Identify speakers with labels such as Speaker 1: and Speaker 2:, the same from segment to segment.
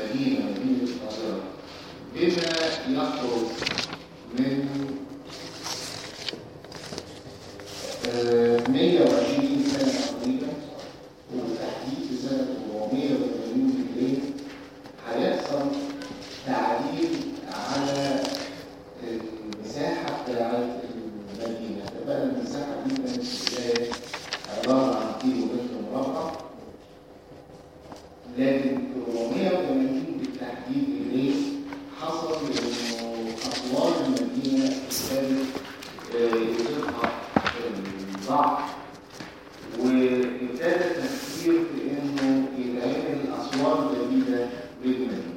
Speaker 1: المدينة مدينة القاهرة بما يخرج من آه، 120 سنة تقريبا وتحديد في سنة 480 جنيه هيحصل تعديل على المساحة بتاعت المدينة فبقى المساحة دي كانت في البداية عبارة عن كيلو متر مربع لكن 480 بالتحديد ليه حصل انه اطوال المدينه ابتدت آه، يصيبها الضعف وابتدى التفكير في انه يتعمل اسوار جديده للمدينه.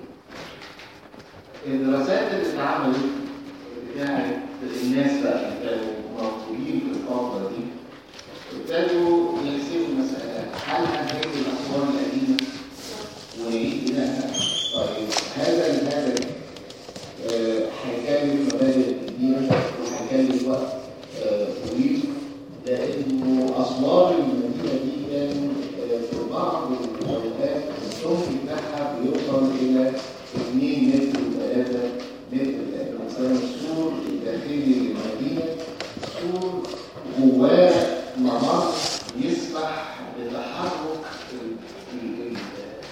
Speaker 1: الدراسات اللي اتعملت بتاعت الناس بقى اللي كانوا موجودين في الفتره دي ابتدوا يحسبوا المساله هل هنهد الاسوار القديمه ونعيد بنائها؟ طيب هذا الهدف آه، هيكلف مبالغ كبيره وهيكلف وقت آه، طويل لانه اسوار المدينه دي كان آه، في بعض الاوقات السمك بتاعها بيوصل الى 2 متر و3 متر لان مثلا السور الداخلي للمدينه سور جواه ممر يسمح بتحرك ال- ال- ال-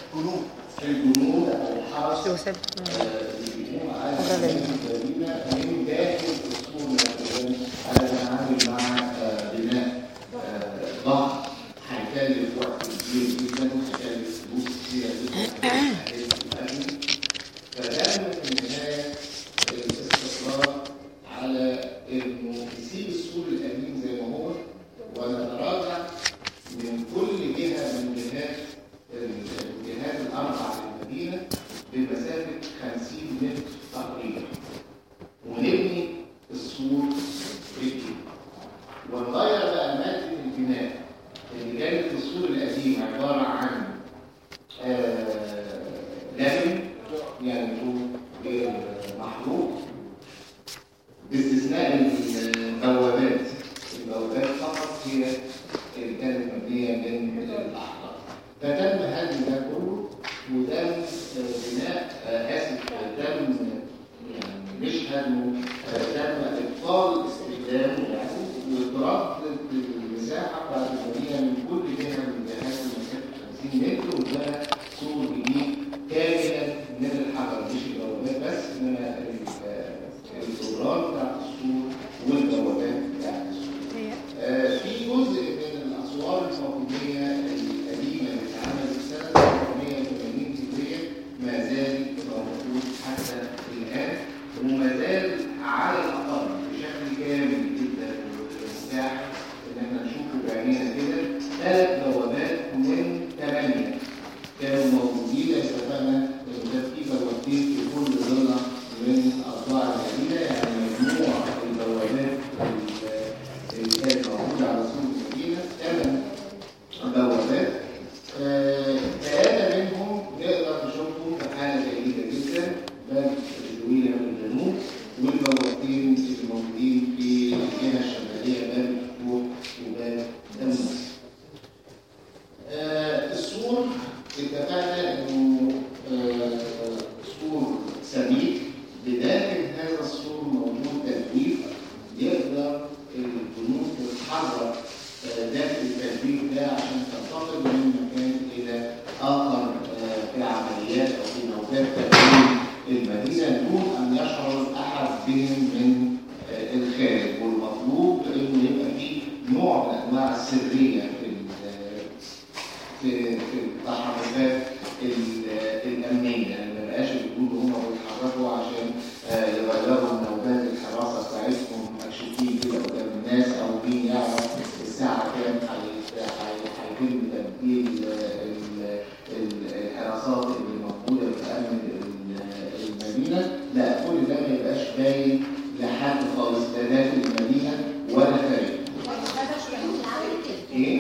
Speaker 1: الجنود او الحرس
Speaker 2: يوسف
Speaker 1: على المدينة من داخل السور مثلا على التعامل مع آه، بناء آه، ضغط هيكلف وقت كبير جدا هيكلف فلوس كتيرة جدا هيكلف فكان في النهاية الاستقرار على انه يسيب السور القديم زي ما هو ونتراجع من كل جهة من جهات الجهات الأربع للمدينة بمسافة 50 متر تقريبا ونبني السور بالجديد ونغير بقى مادة البناء اللي كانت في السور القديم عبارة عن آه، لبن يعني طوب غير محروق باستثناء البوابات البوابات فقط هي اللي كانت مبنيه من الاحجار فتم هدم ده كله وتم آه، بناء آه، اسف آه، تم يعني مش هدمه آه، تم ابطال استخدامه يعني وترد المساحه بتاعت المدينه من كل جهه من جهات المسافه 50 متر وده سور جديد كاملا من الحجر مش البوابات بس انما ال- آه، الجدران بتاعت السور والبوابات بتاعت السور آه، في جزء من الاسوار الموجوديه القديمه اللي اتعملت سنه 1980 هجريه ما زال موجود حتى الان وما زال على الاقل بشكل كامل جدا ومتاح ان احنا نشوفه بعينينا كده ثلاث بوابات من ثمانيه كانوا موجودين اتفقنا ان ده في بوابتين في كل ضلع من اضلاع المدينه يعني مجموع البوابات اللي كانت موجوده على سور المدينه ثمان بوابات آه، ثلاثه منهم نقدر نشوفهم في حاله جيده جدا باب الجويله من الجنوب والبوابتين اللي موجودين في الجهه الشماليه باب الفتوح وباب دمشق آه، السور اتفقنا انه آه، سور سميك بداخل هذا السور موجود تدوير يقدر الجنود تتحرك آه، داخل التدوير ده عشان تنتقل من مكان الى اخر آه، في عمليات او في نوبات تدوير المدينه دون ان يشعر احد بهم من آه، الخارج والمطلوب انه يبقى فيه نوع من انواع السريه في ال- في في التحركات ال- الامنيه يعني ما بقاش بيقولوا هم بيتحركوا عشان آه، يغيروا نوبات الحراسه بتاعتهم مكشوفين كده قدام الناس او مين يعرف الساعه كام هي- هي- هيتم تبديل آه، ال- ال- الحراسات اللي موجوده بتامن ال- المدينه لا كل ده ما يبقاش باين لحد خالص لا داخل المدينه ولا خارج ايه؟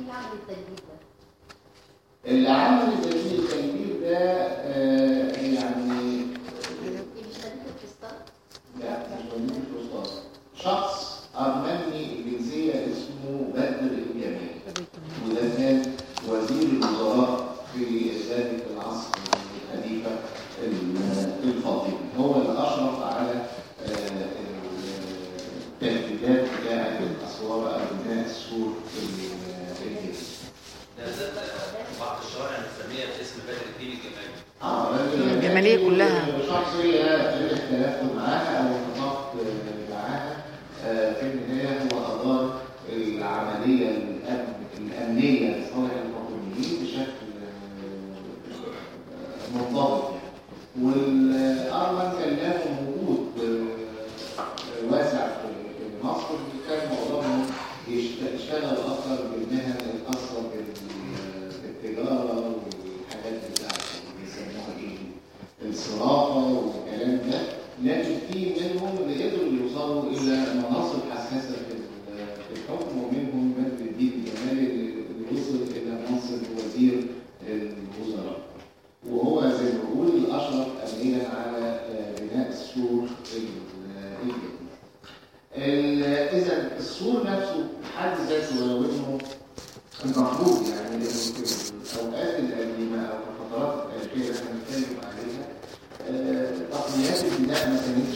Speaker 1: اللي عمل التدبير التدبير ده آه، يعني لا مش موجود في الوسطى شخص أرمني الجنسية اسمه بدر الجميل وده كان وزير الوزراء في ذلك العصر الخليفة
Speaker 2: العمليه كلها
Speaker 1: شخصية اختلفت معاها أو اتفقت معاها آه، في النهاية هو أدار العملية الأمن- الأمنية لصالح الفاطميين بشكل آه، منضبط يعني. والأرمن كان له وجود آه، واسع في في مصر كان معظمهم يشت- يشتغل أكثر بالمهن الخاصة بال- بالتجارة والحاجات بتاعت اللي بيسموها إيه الصرافة والكلام ده لكن في منهم اللي قدروا يوصلوا إلى مناصب حساسة في ال- في الحكم ومنهم بدر الدين الجمالي اللي وصل إلى منصب وزير الوزراء وهو زي ما بقول الأشرف أمنيا على آه، بناء السور ال- الجديد. ال- إذا السور نفسه حد ذاته ولو إنه المفروض يعني إنه في الأوقات القديمة أو في الفترات التاريخية اللي احنا بنتكلم عليها آه، تقنيات البناء ما كانتش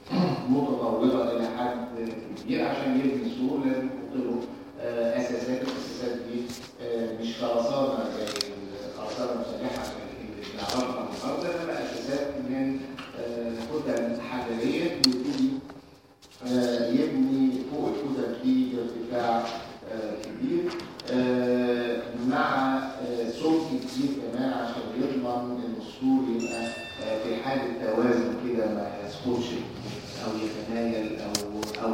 Speaker 1: متطورة إلى حد كبير عشان يبني سور لازم يحط له آه، أساسات الأساسات دي آه، مش خرسانة زي الخرسانة المسلحة اللي بنعرفها النهارده إنما أساسات من آه، كتل حجرية بيبتدي آه، يبني فوق الكتل دي ارتفاع آه، كبير آه، مع آه، سمك كتير كمان عشان يضمن ان السور يبقى آه، في حالة توازن كده ما يسقطش او يتمايل او او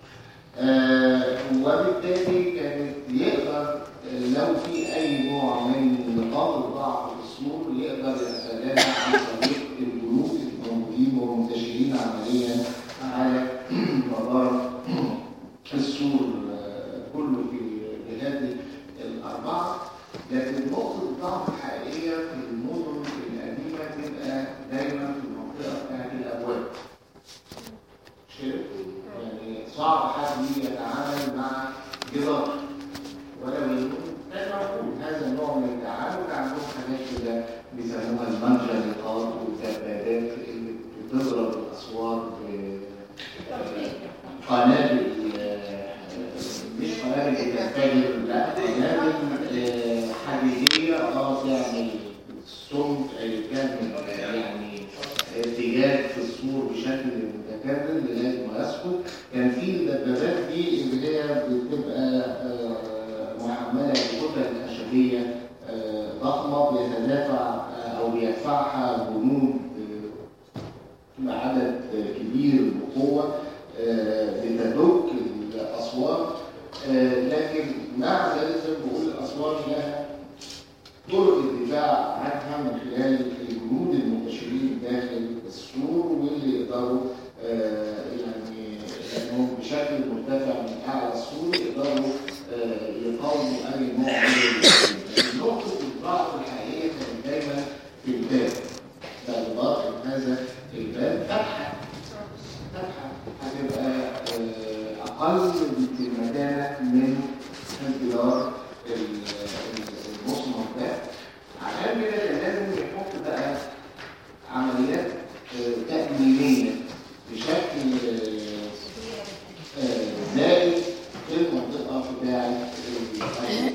Speaker 1: آه، وبالتالي كانت يقدر آه، لو في اي نوع من نقاط الضعف في السور يقدر يتفاداها عن طريق الجنود الموجودين ومنتشرين عمليا على مدار السور آه، كله في في هذه الأربعة لكن نقطة الضعف الحقيقية في المدن القديمة تبقى دايما في المنطقة بتاعت الأبواب. مش كده؟ يعني صعب حد يجي يتعامل مع جدار ولو انه كان موجود هذا النوع من التعامل كان عندهم حاجات كده بيسموها المنجلقات والدبابات اللي بتضرب الاسوار ب- قنابل آه، مش قنابل بتنفجر لا قنابل آه، حديديه اه تعمل سمك اي كان يعني ارتجاج في السور بشكل متكرر لغايه ما يسقط كان في الدبابات دي اللي هي بتبقى آه، محمله بكتل خشبيه آه، ضخمه بيتدافع آه، او بيدفعها جنود آه، بعدد كبير بقوة آه، بتدك الأسوار آه، لكن مع ذلك زي ما بقول الأسوار لها طرق الدفاع عنها من خلال الجنود المنتشرين داخل السور واللي يقدروا آه، يعني لأنهم بشكل مرتفع من أعلى السور يقدروا آه، يقاوموا أي نوع من الهجوم. نقطة الضعف الحقيقية كانت دايما في الباب باعتبار ان هذا الباب فتحه فتحه هتبقى آه، اقل في المكانه من انفجار ال- ال- المصنع ده عشان كده كان لازم يحط بقى عمليات آه، تأمينية بشكل آه، آه، زائد في المنطقة بتاعة الأرض.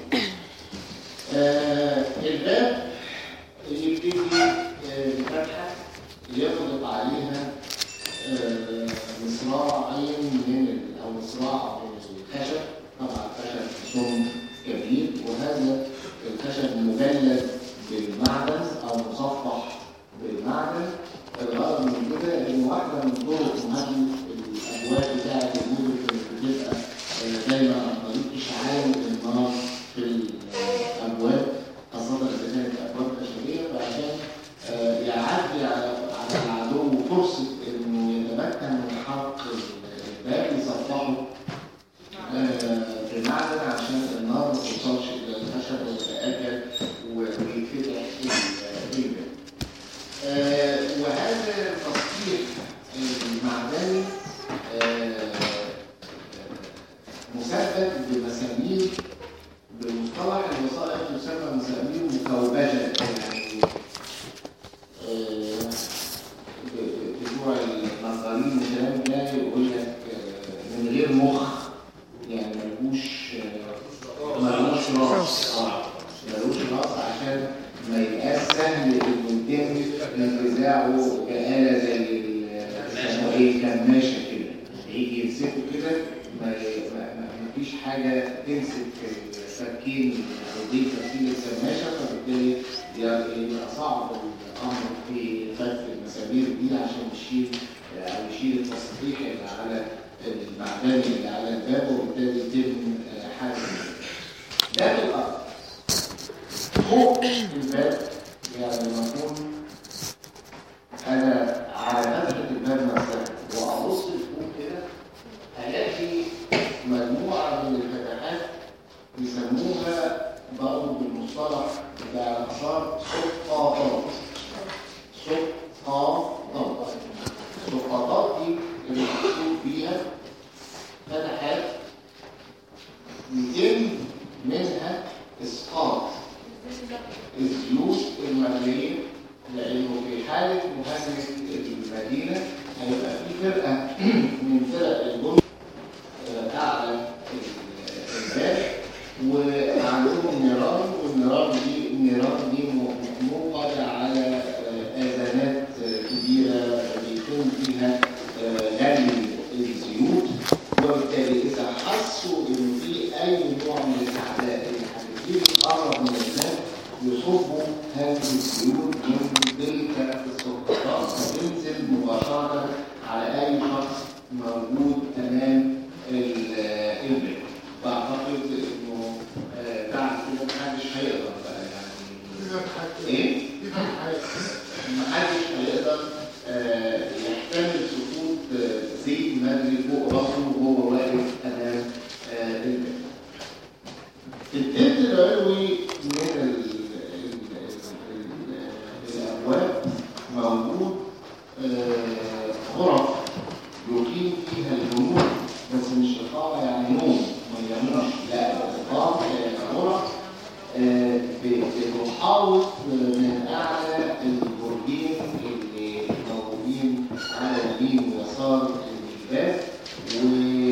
Speaker 1: آه، الباب يبتدي آه، بفتحة يغلق عليها آه، مصراعين من ال- أو مصراع من الخشب طبعا الخشب سم كبير وهذا الخشب مجلد بالمعدن أو مصفح بالمعدن الغرض من كده إن واحدة من طرق مهدي الأبواب بتاعة المدن كانت بتبقى آه، دايما عن طريق إشعال النار في الأبواب خاصة إذا كانت أبواب خشبية فعشان آه، يعدي على على العدو فرصة إنه يتمكن من حرق الباب يصفحه آه، بالمعدن عشان النار ما توصلش إلى الخشب ويتأكل ويتفتح ال- الباب. آه، وهذا تصحيح بتاعه كآلة زي ال- اسمه ايه كماشة كده يجي يمسكه كده ما ما- ما- مفيش حاجة تمسك السكين النظيفة في الكماشة فبالتالي يبقى صعب الأمر في فك المسامير دي عشان يشيل أو يشيل التصريح اللي على المعدني اللي على الباب وبالتالي يتم حل ده في الأرض فوق الباب يعني لما أكون أنا على فتحة الباب نفسها وأبص لفوق كده هلاقي مجموعة من الفتحات بيسموها برضه بالمصطلح بتاع الآثار سقاطات سقاطات السقاطات دي اللي مكتوب فيها فتحات يتم منها إسقاط الزيوت المغلية لأنه في حالة مهاجمة المدينة هيبقى في فرقة من فرق الجند آه، أعلى الباب وعندهم نيران والنيران دي النيران دي م- موقدة على آه، آذانات آه، كبيرة بيكون فيها آه، غلي الزيوت وبالتالي إذا حسوا إن في أي نوع من الأعداء اللي هتبتدي تقرب من الباب يصبوا هذه الزيوت من تلك السقطات فتنزل مباشرة على أي شخص موجود أمام ال- الباب فأعتقد إنه آه، بعد كده محدش هيقدر بقى يعني إيه؟ محدش هيقدر آه، يحتمل سقوط آه، زيت مجري فوق راسه وهو واقف أمام آه، الباب. التلت العلوي من ال- ال- ال- الأبواب موجود آه، غرف يقيم فيها الجنود بس مش إقامة يعني نوم ما يناموش لا إقامة يعني غرف آه، ب- بتحاوط من أعلى البرجين اللي موجودين على اليمين ويسار الباب و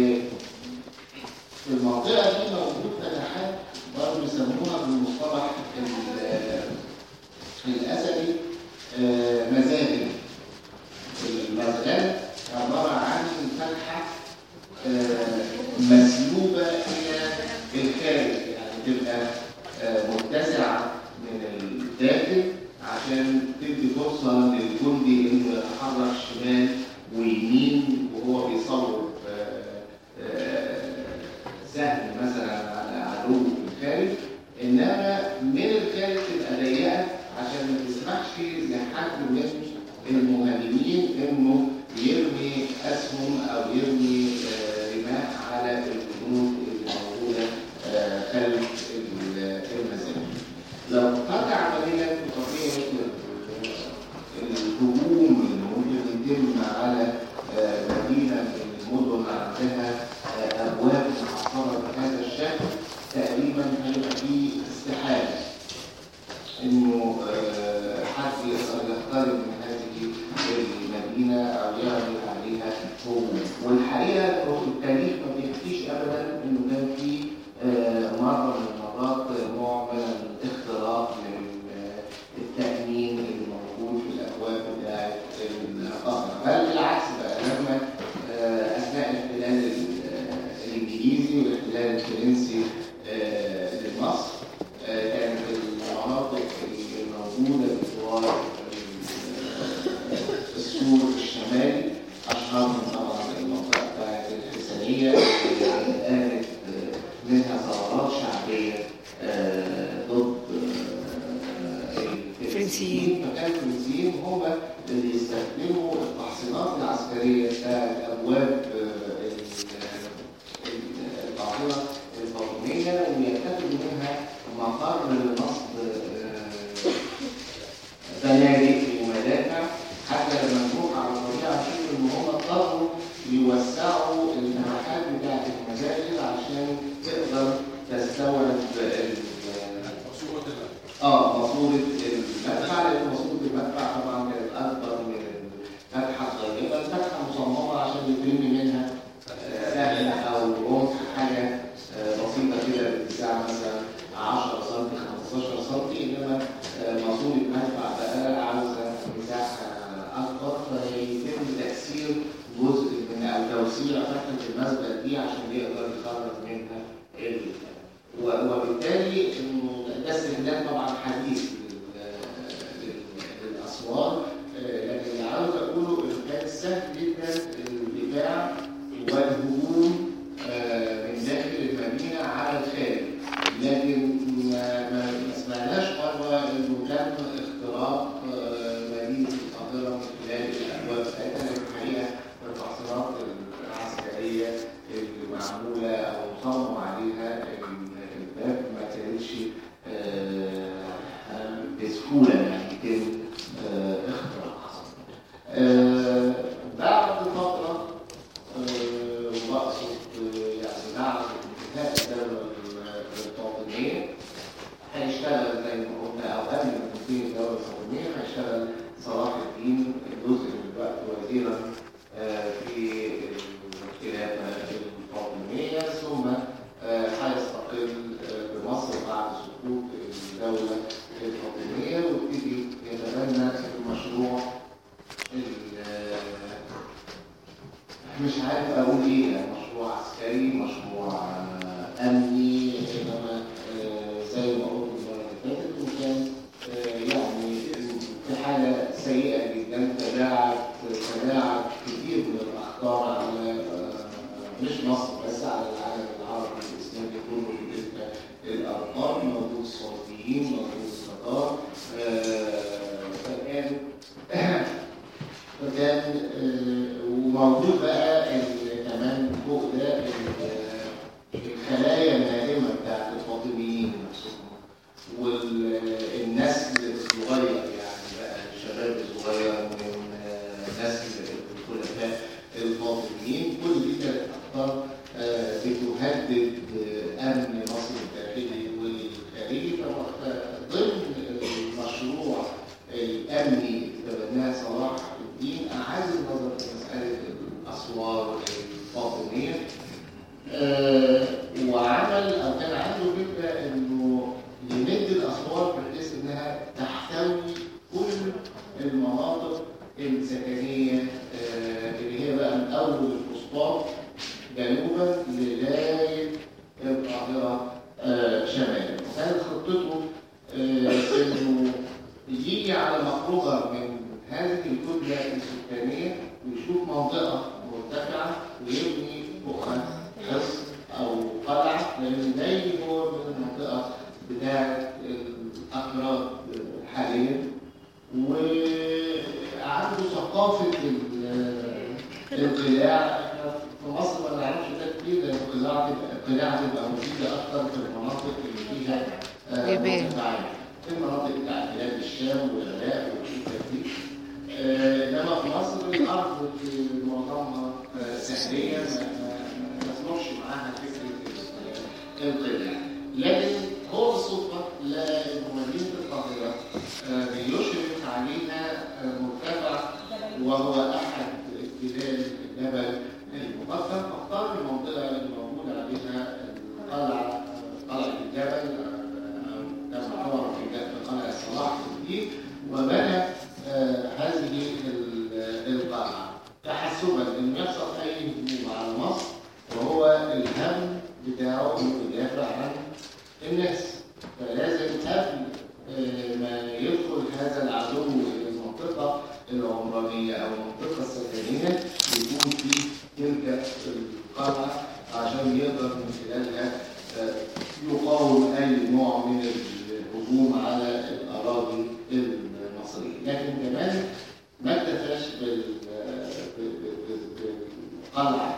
Speaker 1: في المنطقة دي موجود فتحات برضه بيسموها بالمصطلح ال- الأثري آه، مزاجل المزجل عبارة عن فتحة آه، مسلوبة إلى الخارج يعني تبقى آه، متسعة من الداخل عشان تدي فرصة للجندي إنه يتحرك شمال ويمين وهو بيصور آه، آه، سهم مثلا على عدو في الخارج انما من الخارج تبقى ضيقه عشان ما تسمحش لحد من المهاجمين انه يرمي اسهم او يرمي آه، رماح على الجنود اللي موجوده آه، خلف ال- المساجد. لو قطع عمليه طبيعيه الهجوم اللي ممكن يتم على آه، مدينه من المدن عندها آه، ابواب محصنه بهذا الشكل تقريبا هيبقى فيه استحاله انه آه، حد يقدر يقترب من هذه المدينه او يعمل عليها هجوم والحقيقه إنه التاريخ ما بيحكيش ابدا انه كان في آه، مره من المرات نوع من الاختراق للتامين اللي موجود في الابواب بتاعه القصر بل بالعكس بقى لما آه، اثناء الاحتلال ال- آه، الانجليزي والاحتلال الفرنسي آه، لمصر آه، كانت المناطق الموجوده بجوار ال- السور الشمالي اشهرهم طبعا المنطقه بتاعت الحسينيه اللي قامت آه، منها ثورات شعبيه آه، ضد آه،
Speaker 2: الفرنسيين.
Speaker 1: فكان الفرنسيين هم اللي يستخدموا التحصينات العسكريه بتاعت ابواب آه، ال- ال- القاهره الفاطميه ويتخذوا منها مقر لنصب آه، بنادق ومدافع حتى لما نروح على الطبيعه نشوف ان هم اضطروا يوسعوا الفتحات بتاعت المساجد عشان تقدر تستوعب ال- اه ماسوره المدفع لان ماسوره المدفع طبعا كانت اكبر من الفتحه الضيقه الفتحه مصممه عشان يترمي منها آه، سهم او رمح حاجه آه، بسيطه كده باتساع مثلا 10 سم 15 الاسوار آه، لكن اللي عاوز اقوله انه كان سهل جدا الدفاع والهجوم آه، من داخل المدينه على الخارج لكن ما ما ما سمعناش مره انه تم اختراق آه، مدينه القاهره من خلال الابواب بتاعتها لكن الحقيقه التحصينات العسكريه اللي معموله او مصمم عليها الباب ما كانتش آه، بسهوله يعني يتم آه، اختراقها. آه، بعد فتره آه، وبقصد آه، يعني بعد انتهاء الدوله الفاطميه هيشتغل زي ما قلنا او قبل ما تنتهي الدوله الفاطميه هيشتغل صلاح الدين جزء من الوقت وزيرا آه، في الخلافه الفاطميه ثم آه، هيستقل آه، بمصر بعد سقوط الدوله الفاطميه ويبتدي يتبنى المشروع ال- مش عارف اقول ايه يعني مشروع عسكري مشروع آه، امني انما آه، زي ما قلت المره اللي فاتت وكان آه، يعني في حاله سيئه جدا تداعت تداعت كتير من الاخطار على آه، مش مصر بس على العالم العربي الاسلامي كله بالنسبه للارقام موجود الصوفيين موجود التتار آه، فكان فكان آه، وموجود بقى ال- كمان فوق ده ال- الخلايا النائمه بتاعت الفاطميين نفسهم والنسل الصغير يعني بقى الشباب الصغير من آه، نسل الخلفاء الفاطميين كل دي كانت اخطار آه، بتهدد آه، امن مصر الداخلي والخارجي فضمن المشروع الامني اللي تبناه صلاح الدين اعاد النظر في مساله الاسوار الفاطميه آه، وعمل او كان عنده فكره انه يمد الاسوار بحيث انها تحتوي كل المناطق السكنيه آه، اللي هي بقى من اول الفسطاط جنوبا لغايه القاهره آه، شمالا وكانت خطته آه، انه يجي على مخرجها من هذه الكتله السكانيه ويشوف منطقه مرتفعه ويبني فوقها حصن او قلعه لان جاي هو من المنطقه بتاعه الاكراد حاليا وعنده ثقافه ال- القلاع احنا في مصر ما نعرفش ده كتير لان القلاع تبقى القلاع تبقى مفيده اكتر في المناطق اللي فيها آه،
Speaker 2: ليبيا.
Speaker 1: مرتفعات. في المناطق بتاعت بلاد الشام والعراق والحتت دي آه، انما في مصر الارض في معظمها آه، سحريه ما ما- ما يصلحش معاها فكره ال- القلاع لكن هو بالصدفه لقى ان مدينه القاهره آه، بيشرف عليها آه، مرتفع وهو احد اتجاه الجبل المقدم فاختار المنطقه اللي موجود عليها القلعه قلعه الجبل آه، كما عبر في في قلعه صلاح الدين وبنى آه، هذه ال- القلعه تحسبا ان يحصل اي هجوم على مصر وهو الهم بتاعه انه يدافع عن الناس فلازم قبل آه، ما يدخل هذا العدو الى المنطقه العمرانيه او المنطقه السكنيه يكون في تلك القلعه عشان يقدر من خلالها آه، يقاوم اي نوع من الهجوم على الاراضي المصريه لكن كمان ما اكتفاش بال- بال- بال- بالقلعه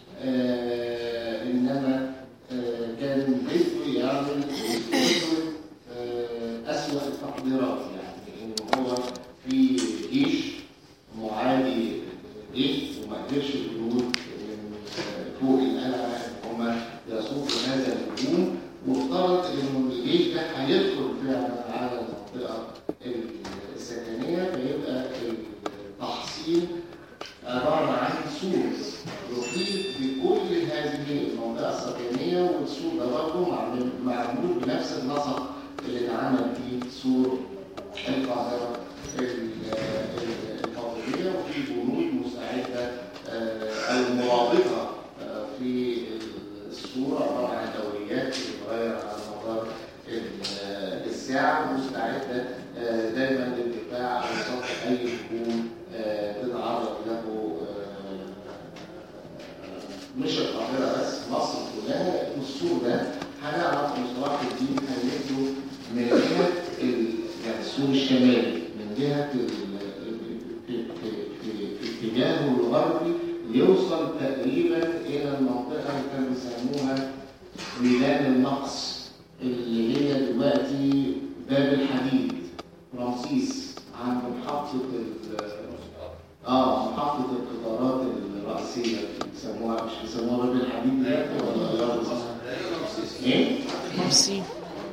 Speaker 1: آه، انما آه، كان بده يعمل يسوي اسوأ التقديرات يعني ان هو في جيش معادي جيش وما قدرش الجنود من آه، فوق القلعه ان هم يصوبوا هذا الهجوم وافترض انه الجيش ده هيدخل فعلا على المنطقه السكنيه فيبقى التحصين عباره عن سور يحيط بكل هذه المنطقه السكنيه والسور ده برضه معمول معمول بنفس النسق اللي اتعمل فيه سور القاهره ال- ال- الفاطميه وفي جنود مساعده آه، او مرابطه آه، في السور عباره عن دوريات بتتغير على مدار ال- الساعه مستعده آه، دايما للدفاع عن سطح اتجاهه الغربي يوصل تقريبا إلى المنطقة اللي كانوا بيسموها ميدان النقص اللي هي دلوقتي باب الحديد رمسيس عند محطة ال- اه محطة القطارات الرئيسية بيسموها مش بيسموها باب الحديد دلوقتي ولا غيروا اسمها؟ ايه؟
Speaker 2: مرسي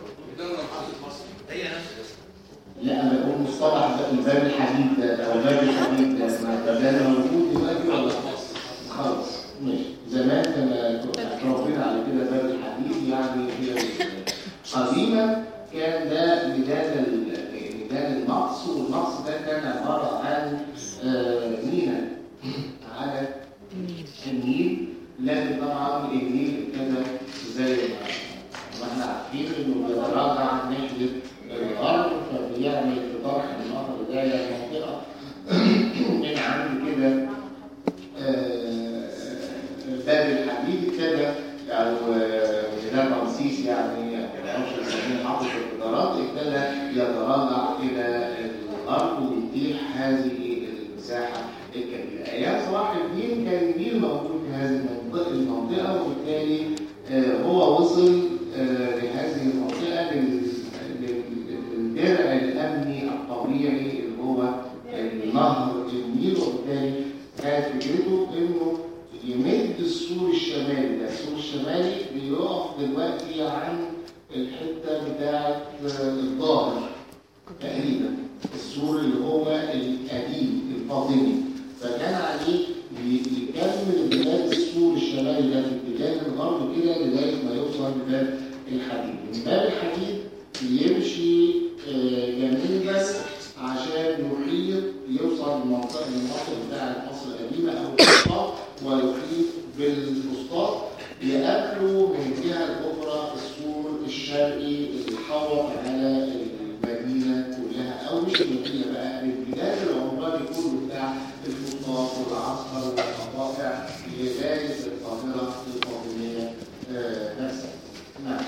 Speaker 1: لا انا بقول مصطلح بقى الباب الحديد ده او باب الحديد ده ما ده ده موجود دلوقتي ولا خالص ماشي زمان كان متربيين على كده باب الحديد يعني هي قديما كان ده ميدان ال- ميدان النقص والنقص ده كان عباره عن آه، مينا على النيل لكن طبعا النيل ابتدى زي ما ما احنا عارفين انه بيتراجع ناحيه الغرب فبيعمل فتح النهر ده منطقه من عند كده آه، باب الحديد كده او آه، ميدان رمسيس يعني ما اعرفش يسميه محطه القطارات ابتدى يتراجع الى الغرب ويتيح هذه المساحه الكبيره. ايام صلاح الدين كان النيل موجود في هذه المنطقه المنطقه وبالتالي آه، هو وصل آه، لهذه المنطقه لل- لل- للدرع الامني الطبيعي اللي هو النهر النيل وبالتالي كانت فكرته انه يمد السور الشمالي ده السور الشمالي بيقف دلوقتي عن الحته بتاعه الظاهر تقريبا السور اللي هو القديم الفاطمي فكان عليه ي- يكمل بلاد السور الشمالي ده في اتجاه الغرب كده لغايه ما يوصل لباب الحديد من باب الحديد يمشي آه، جنوبا عشان يحيط يوصل لمنطقه المناطق بتاعه مصر القديمه او الفسطاط ويحيط بالفسطاط يقابله من الجهه الاخرى السور الشرقي اللي حوط على المدينه كلها او مش المدينه بقى البلاد العمراني كله بتاع الفسطاط والعسكر والقطاع لغايه القاهره الفاطميه آه، نفسها. نعم.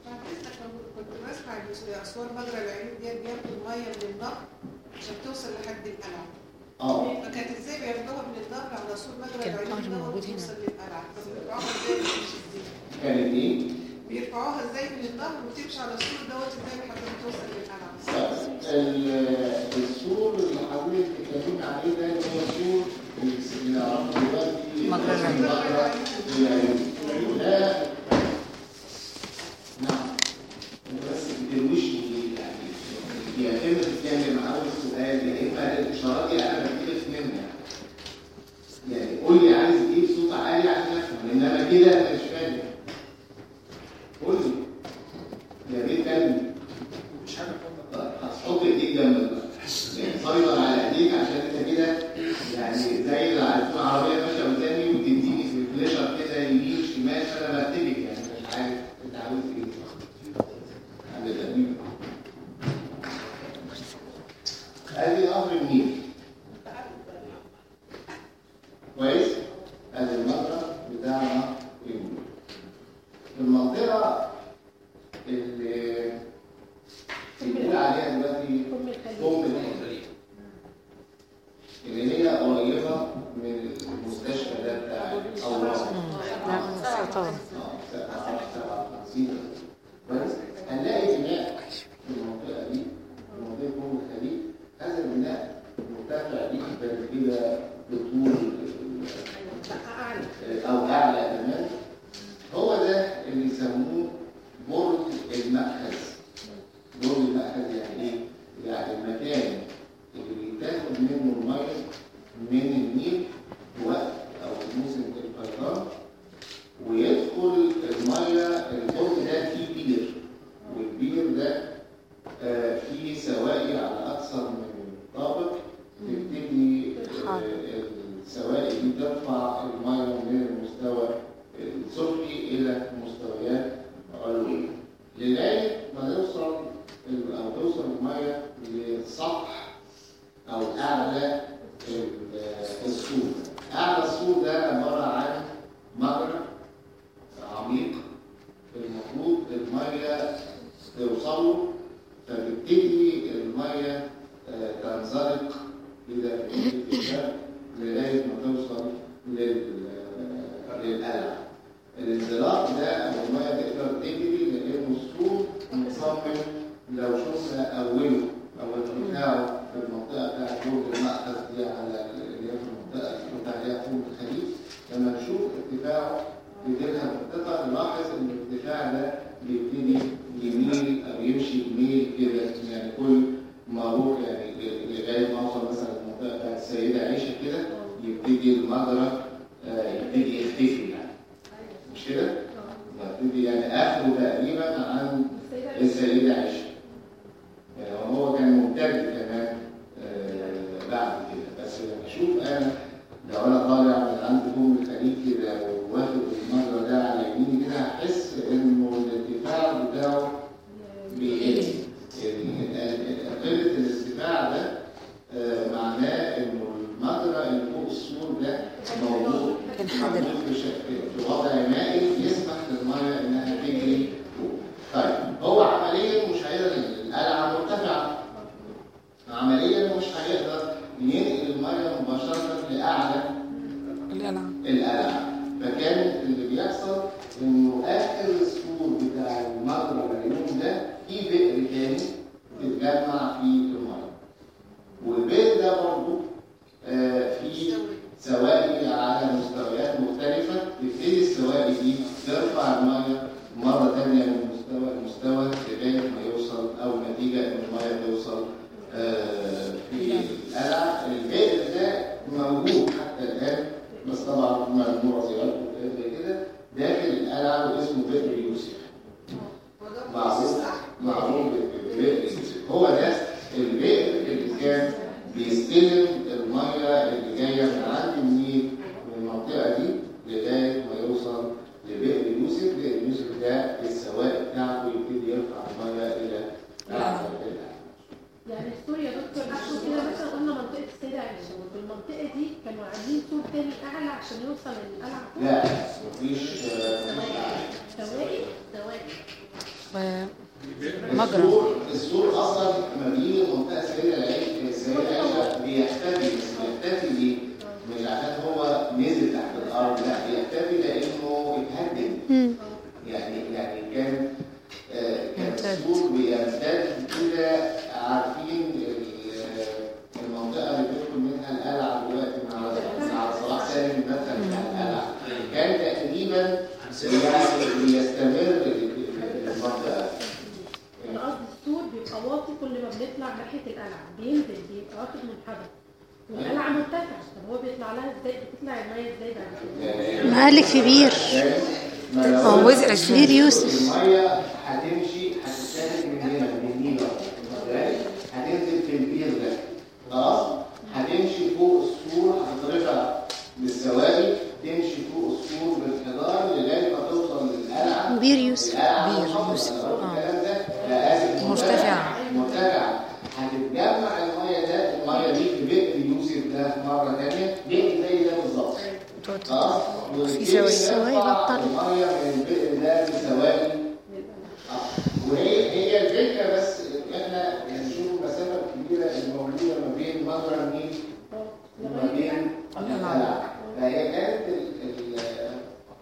Speaker 3: كنت بسمع إن اسوار مجرى العيون ديت بياخدوا الميه من النهر عشان توصل لحد القلعه
Speaker 1: اه
Speaker 3: فكانت ازاي بياخدوها من النهر على اسوار مجرى
Speaker 2: كان
Speaker 3: العيون
Speaker 2: النهر
Speaker 3: دوت
Speaker 2: موجود هنا.
Speaker 3: وتوصل للقلعه فبيرفعوها ازاي وتمشي ازاي
Speaker 1: كانت ايه؟
Speaker 3: بيرفعوها ازاي من النهر وتمشي على السور دوت ازاي لحد ما توصل للقلعه
Speaker 1: ال- السور اللي حضرتك بتتكلمي عليه ده اللي هو سور اللي نعرفه دلوقتي
Speaker 2: مجرى العيون.
Speaker 1: مجرى العيون. ده نعم انت بس بتروشني ليه يعني يا اما تتكلم عاوز سؤال يا اما الاشارات دي انا بكتب منها يعني قول لي عايز ايه بصوت عالي عشان افهم انما كده انا مش فاهم قول لي يا ريت كلمني
Speaker 4: مش حاجه
Speaker 1: هتحط ايديك جنبك بقى يعني سيطر على ايديك عشان انت كده يعني زي اللي على تكون عربيه ماشيه قدامي وتديني في الفليشر كده يمين شمال فانا برتبك يعني مش عارف انت عاوز ايه حاجه غريبه ادي نهر النيل كويس ادي المجرى بتاع نهر النيل المنطقه اللي بيقول عليها دلوقتي ام الخليج اللي هي قريبه من المستشفى ده بتاع الاورام
Speaker 2: لا طبعا
Speaker 1: اه 57 كويس هنلاقي بناء في المنطقه دي في منطقه ام الخليج هذا البناء مرتفع جدا كده بطول او اعلى كمان هو ده اللي يسموه برج المأخذ برج المأخذ يعني ايه؟ يعني المكان اللي بيتاخد منه الميه من النيل في وقت او في موسم الفيضان ويدخل الميه البرج ده فيه بير والبير ده آه، فيه سوائل على اكثر من طابق تبتدي آه، السوائل دي ترفع الميه من المستوى السفلي الى مستويات علويه لغايه ما يوصل ال- او توصل الميه للسطح او اعلى ال- السور اعلى السور ده عباره عن مجرى عميق المفروض الميه توصل له فبتبتدي الميه آه، تنزلق كده في الاتجاه لغايه ما توصل لل- للقلعه الانزلاق ده او الميه تقدر تجري لانه السور مصمم لو شفنا اوله او بتاعه في المنطقه بتاعت برج المأخذ دي على اللي هي في المنطقه اللي بتاع عليها فوق الخليج لما نشوف ارتفاعه في تلك المنطقه نلاحظ ان الارتفاع ده بيبتدي يميل او يمشي يميل كده يعني كل ما اروح يعني لغايه ما اوصل مثلا المنطقه بتاعت السيده عائشه كده يبتدي المجرى آه، يبتدي يختفي يعني مش كده؟ يبتدي يعني اخره تقريبا عن السيده عائشه يعني هو كان ممتد كمان آه، بعد كده بس لما اشوف انا لو انا طالع من عند ام الخليج كده واخد المجرى ده على يميني كده هحس انه الارتفاع بتاعه بيقل ال- ال- قله الارتفاع ده آه، معناه انه المجرى اللي فوق السور ده موجود
Speaker 2: انحدر.
Speaker 1: موجود في شك- في وضع مائي يسمح للميه انها تجري فوق. طيب هو عمليا مش هيقدر القلعه مرتفعه عمليا مش هيقدر ينقل الميه مباشره لاعلى
Speaker 2: القلعة
Speaker 1: القلعه فكان اللي بيحصل انه اخر السور بتاع المجرى العيون ده في بئر تاني تتجمع فيه الميه والبئر ده برضه آه، فيه سوائل على مستويات مختلفة تبتدي السوائل دي ترفع المية مرة تانية من مستوى لمستوى لغاية ما يوصل أو نتيجة إن المية توصل آه، في القلعة البئر ده موجود حتى الآن بس طبعا مجموعة زيارات وحاجات زي كده داخل القلعة واسمه بئر يوسف معروف معروف ببئر يوسف هو ده البئر اللي كان بيستلم الميه اللي جايه من عند النيل من المنطقه دي لغايه ما يوصل لبئر يوسف بئر يوسف ده السواق بتاعته يبتدي يرفع الميه الى اعلى القلعه
Speaker 4: يعني السور يا دكتور عشان كده مثلا قلنا منطقه السيده عائشه والمنطقه دي كانوا عاملين سور تاني اعلى عشان يوصل للقلعه فوق
Speaker 1: لا مفيش آه، مفيش أعلى.
Speaker 4: ثواني ثواني
Speaker 2: مجرى.
Speaker 1: السور السور اصلا لما بيجي منطقه سيده العيش السيده عائشه بيختفي بس بيختفي ليه؟ مش عشان هو نزل تحت الارض لا بيختفي لانه اتهدم يعني يعني كان آه، كان
Speaker 2: ممتاز.
Speaker 1: السور بيمتد كده عارفين ال- المنطقه اللي بيدخل منها القلعه دلوقتي مع مع صلاح سالم مثلا بتاع القلعه كان تقريبا يعني بيستمر المنطقه
Speaker 4: انا قصدي السور بيبقى واطي كل ما بنطلع ناحيه القلعه بينزل بيبقى واخد منحدر والقلعه مرتفعه طب هو بيطلع لها ازاي بتطلع الميه ازاي بعد كده؟
Speaker 1: يعني
Speaker 2: مالك في بير
Speaker 1: ما لو
Speaker 2: هو وزع كبير يوسف
Speaker 1: الميه هتمشي هتتاخد من هنا من النيل أهو. هتنزل في البير ده خلاص هتمشي فوق السور هتترفع بالسوائل تمشي فوق السور بالحجار لغايه ما توصل للقلعه
Speaker 2: بير يوسف
Speaker 1: القلعة
Speaker 2: بير
Speaker 1: محافظة.
Speaker 2: يوسف
Speaker 1: أنا
Speaker 2: اه
Speaker 1: الكلام ده لا آسف
Speaker 2: مرتفعة.
Speaker 1: مرتفعة هتتجمع الميه ده الميه دي في بئر يوسف ده مره ثانيه بئر زي ده بالظبط خلاص
Speaker 2: في سوائل. سوائل
Speaker 1: تطلع
Speaker 2: بطل.
Speaker 1: الميه من البئر ده بسوائل آه. وهي هي الفكره بس احنا بنشوف المسافه الكبيره الموجوده ما بين مجرى النيل وما بين القلعه فهي كانت ال- ال-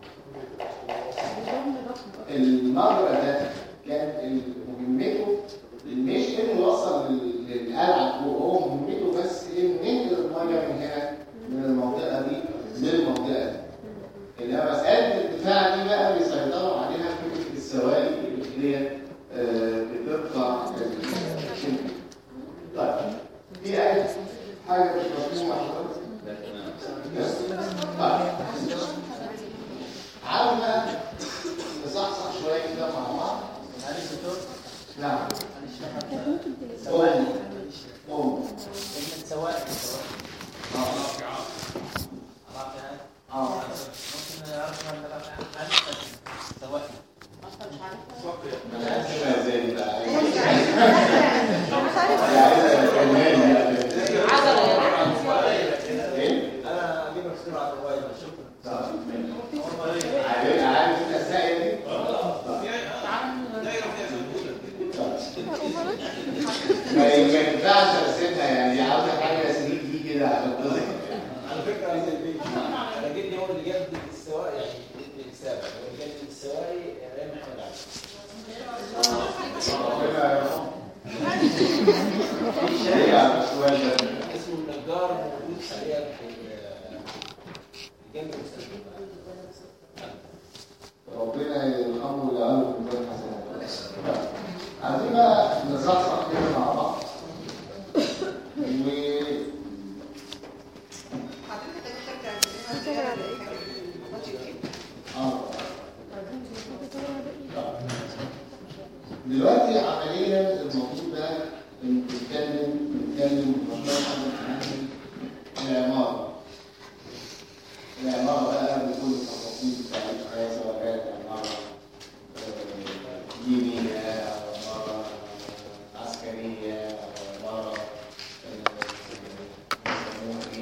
Speaker 4: بيضم ضخم
Speaker 1: المجرى ده كان مهمته مش انه يوصل لل- للقلعه فوق هو مهمته بس انه ينقل الميه من هنا من المنطقه دي للمنطقه دي انما مساله الارتفاع دي بقى بيسيطروا عليها فكره السوائل اللي هي آه، بترفع ال- طيب في اي حاجه مش مفهومه حضرتك؟ طيب عاوز بقى نصحصح شويه كده مع بعض نعم قوم قوم
Speaker 5: سواء
Speaker 1: اه اه
Speaker 5: ممكن نعرف ان رفع سواء
Speaker 1: انا اسف ازاي دي بقى عايزة الفنان يعني. ايه؟
Speaker 5: انا اجيبك بسرعه الروايه شكرا
Speaker 1: طب، عارف عارف الاسئله دي؟ ما ما ينفعش ارسمها يعني دي عاوزه حاجه 3 دي كده عشان تصل
Speaker 6: العمار الموجود حاليا في في جنب المستشفى
Speaker 1: ربنا يرحمه ويجعله في ميزان حسناته. عايزين بقى نصحصح كده مع بعض. و
Speaker 3: حضرتك هترجع تقولها زيادة للحاجة.
Speaker 1: اه دلوقتي عمليا المفروض بقى ان نتكلم نتكلم مباشرة عن العمارة. العمارة بقى بكل التفاصيل بتاعتها سواء كانت عمارة آه، دينية أو عمارة عسكرية أو عمارة آه، بيسموها إيه؟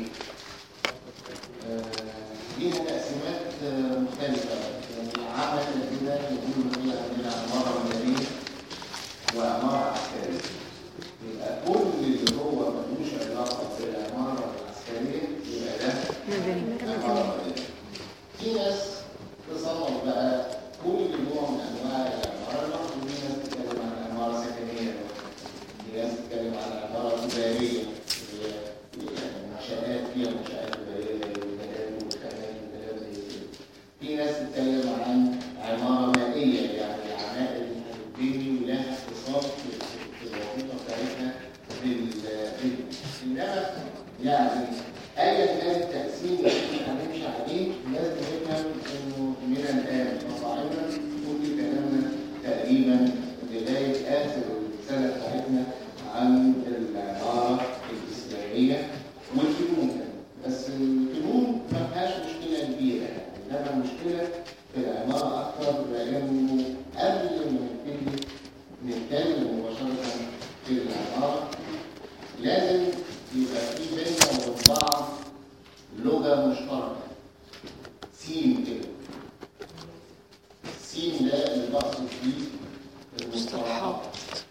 Speaker 1: ليها تقسيمات آه، مختلفة يعني عمل كده يقولوا إن هي عندنا عمارة مدنية وعمارة عسكرية يبقى كل اللي هو ملوش علاقة بالعمارة العسكرية يبقى ده
Speaker 2: مدني
Speaker 1: عمارة مدنية في ناس تصنف بقى كل نوع من أنواع العمارة لوحده في ناس بتتكلم عن عمارة سكنية في ناس بتتكلم عن عمارة تجارية اللي هي يعني منشآت فيها منشآت تجارية زي الولايات والخانات وكلام زي كده. في ناس بتتكلم عن عمارة مائية يعني العمائر اللي هتتبني ولها اتصال في في الوظيفة بتاعتها بال بال- إنما يعني أيا كان التقسيم اللي احنا هنمشي عليه لازم نفهم إنه من الآن فصاعدا كل كلامنا تقريبا لغاية آخر السنة بتاعتنا عن العمارة الإسلامية والفنون كمان. بس الفنون ما فيهاش مشكلة كبيرة يعني إنما المشكلة في العمارة أكثر لأنه قبل ما نبتدي نتكلم مباشرة في العمارة لازم يبقى في بيننا وبين بعض لغة مشتركة سين كده السين ده اللي بقصد فيه المصطلحات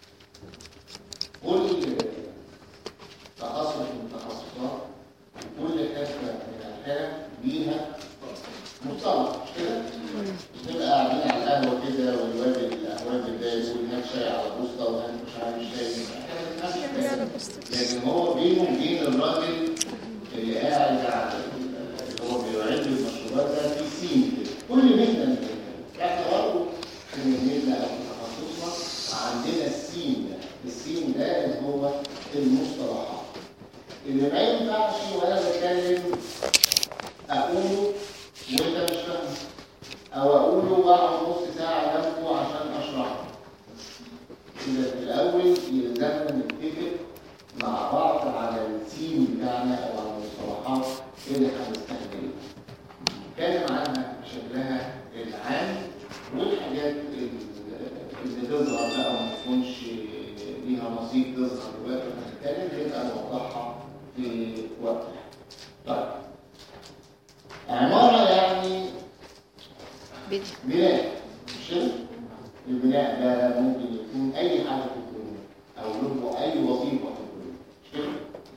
Speaker 1: كل تخصص من التخصصات وكل حرفة من الحرف ليها مصطلح مش كده؟ بنبقى قاعدين على القهوة كده والواد الأهواب ده يقول هات شاي على بوسطة وهات مش عارف شاي إحنا بنفس كده. لكن هو بينه وبين الراجل اللي قاعد على اللي هو بيعد المشروبات ده في سين كده كل مهنة من كده احنا برضه في مهنتنا أو في تخصصنا عندنا السين ده السين ده اللي هو المصطلحات اللي ما ينفعش وانا بتكلم اقوله وانت مش فاهم او اقوله واقعد نص ساعه جنبه عشان اشرحه كده في الاول يلزمنا نتفق مع بعض على السين بتاعنا او على المصطلحات اللي هنستخدمها نتكلم عنها بشكلها العام والحاجات اللي اللي تظهر بقى وما تكونش ليها نصيب تظهر دلوقتي هنتكلم يبقى نوضحها في وقتها. طيب عمارة يعني
Speaker 2: بدي
Speaker 1: بناء مش كده؟ البناء ده ممكن يكون أي حاجة في الدنيا أو له أي وظيفة في الدنيا مش كده؟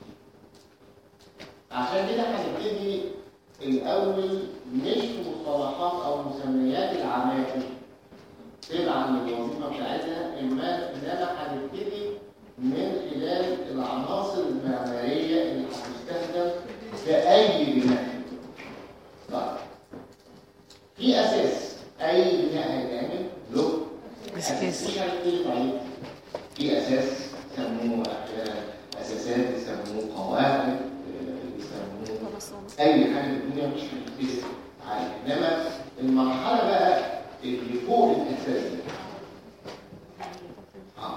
Speaker 1: عشان كده هنبتدي الأول مش في مصطلحات أو مسميات العمائر تبعا للوظيفة بتاعتها إنما إنما هنبتدي من خلال العناصر المعمارية اللي هتستخدم في أي بناء طيب في أساس أي بناء هيتعمل له
Speaker 2: أساس.
Speaker 1: مش هنختلف عليه في أساس يسموه أحيانا أساسات يسموه قواعد آه، يسموه اي حاجه في الدنيا مش هنختلف عليها انما المرحله بقى اللي فوق الاساس ده آه.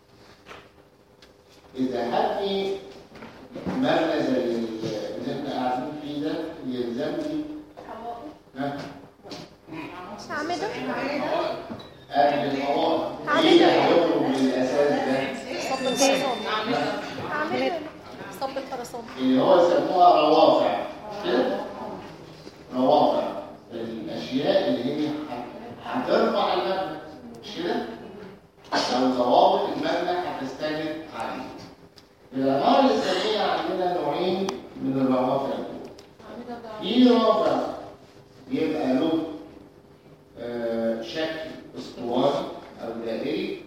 Speaker 1: اذا هبني مبنى زي اللي احنا قاعدين فيه ده يلزمني ها
Speaker 7: اعمله
Speaker 1: قبل الحوار ايه هيخرج من الاساس ده
Speaker 7: صب الخرسانة اعمله صب الخرسانة
Speaker 1: اللي هو يسموها روافع كده روافع الاشياء اللي هي هت- هترفع المبنى مش كده او ضوابط المبنى هتستند عليه في العماره الاسلاميه عندنا نوعين من الروافع دول. في رافع يبقى له آه، شكل اسطواني او دائري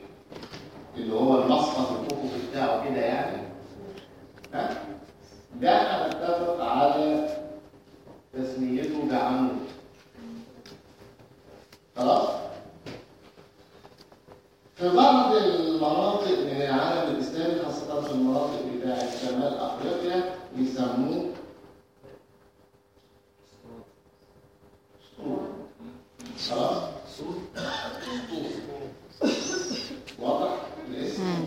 Speaker 1: اللي هو المسقط الافقي بتاعه كده يعني ها ده نتفق على تسميته بعمود خلاص في بعض المناطق من العالم الاسلامي خاصه في المناطق بتاعه شمال افريقيا يسموه سطور خلاص واضح الاسم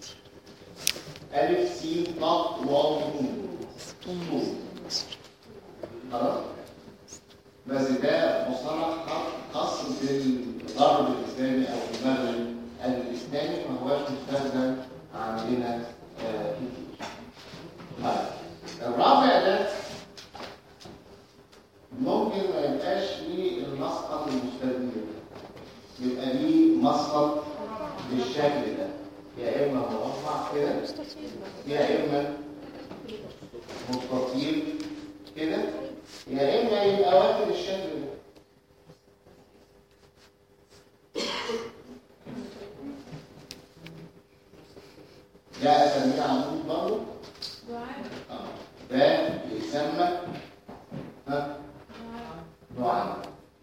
Speaker 1: ألف سين ضغط واو نون سطور خلاص بس ده مصطلح خاص بالغرب الاسلامي او المغرب الاسلامي ما هوش مستخدم عندنا آه، كتير. طيب الرابع ده ممكن ما يبقاش ليه المسقط المستدير يبقى ليه مسقط بالشكل ده يا اما مربع كده يا اما مستطيل كده يا اما يبقى واخد الشكل ده ده اسميه عمود برضه اه ده يسمى ها نوعان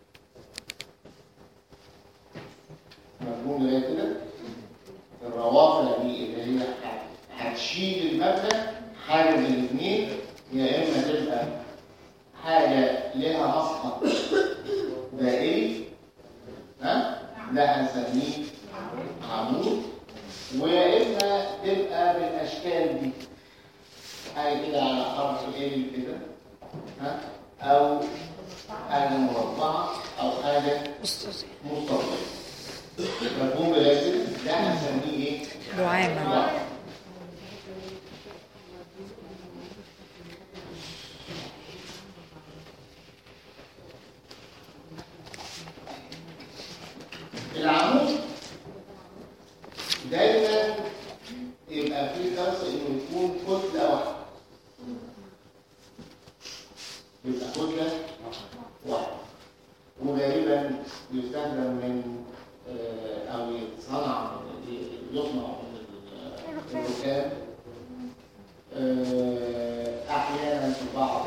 Speaker 1: مفهوم لغايه كده الروافع دي اللي هي هت- هتشيل المبنى حاجه من الاثنين يا اما تبقى حاجه لها مسقط دائري ها ده هنسميه عمود ويا اما تبقى بالاشكال دي حاجه كده على حرف ال كده ها او حاجه مربعه او حاجه
Speaker 2: مستطيل
Speaker 1: مستطيله مفهوم لازم ده هنسميه ايه
Speaker 2: دعامة
Speaker 1: دعامة. العمود دايما يبقى فيه درس انه يكون كتله واحده يبقى كتله واحده وغالبا يستخدم من آه، او يتصنع يصنع من ال- الركاب آه، احيانا في بعض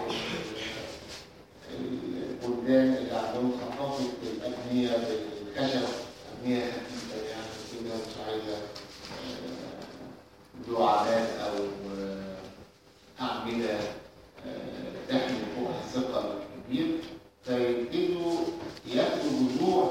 Speaker 1: ال- البلدان اللي عندهم ثقافه الابنيه بالخشب ابنيه خفيفه يعني كده مش عايزه آه، دعامات او آه، اعمده آه، تحمل فوقها ثقل كبير فيبتدوا ياخدوا جذوع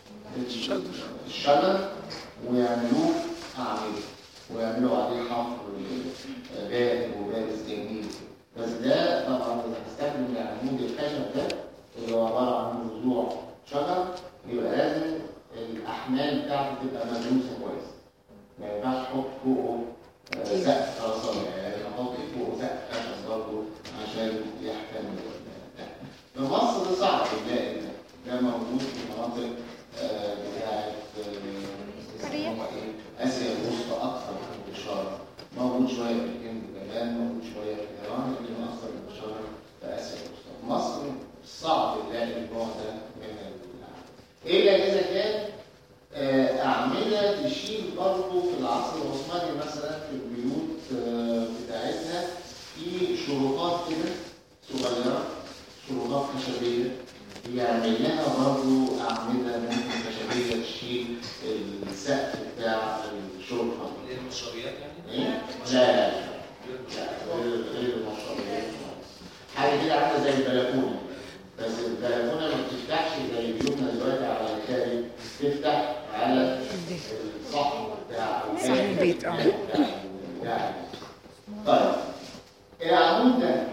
Speaker 1: الشجر ويعملوه أعمدة ويعملوا عليه حفر بارد وبارز جميل بس ده طبعا إذا هستخدم العمود الخشب ده اللي هو عبارة عن جذوع شجر يبقى لازم الأحمال بتاعته تبقى مدروسة كويس ما ينفعش أحط فوقه آه، سقف خرسانة يعني أحط فوقه سقف خشب برضه عشان يحتمل ده. في مصر صعب تلاقي ده ده موجود في مناطق آه، بتاعت آه، يسموها ايه اسيا الوسطى اكثر انتشارا موجود شويه في الهند كمان موجود شويه في ايران لكن اكثر انتشارا في اسيا الوسطى مصر صعب تلاقي النوع ده من ال- الا اذا كان آه، اعمده تشيل برضه في العصر العثماني مثلا في البيوت آه، بتاعتنا في شروطات كده صغيره شروطات خشبيه يعمل لها برضه أعمدة ممكن خشبية تشيل السقف بتاع الشرفة
Speaker 6: اللي هي المشربيات يعني
Speaker 1: إيه؟ لا لا لا غير غير المشربيات حاجة كده عاملة زي البلكونة بس البلكونة ما بتفتحش زي بيوتنا دلوقتي على الخارج تفتح على السطح بتاع
Speaker 2: صح البيت، اه.
Speaker 1: بتاع- بتاع- طيب العمود ده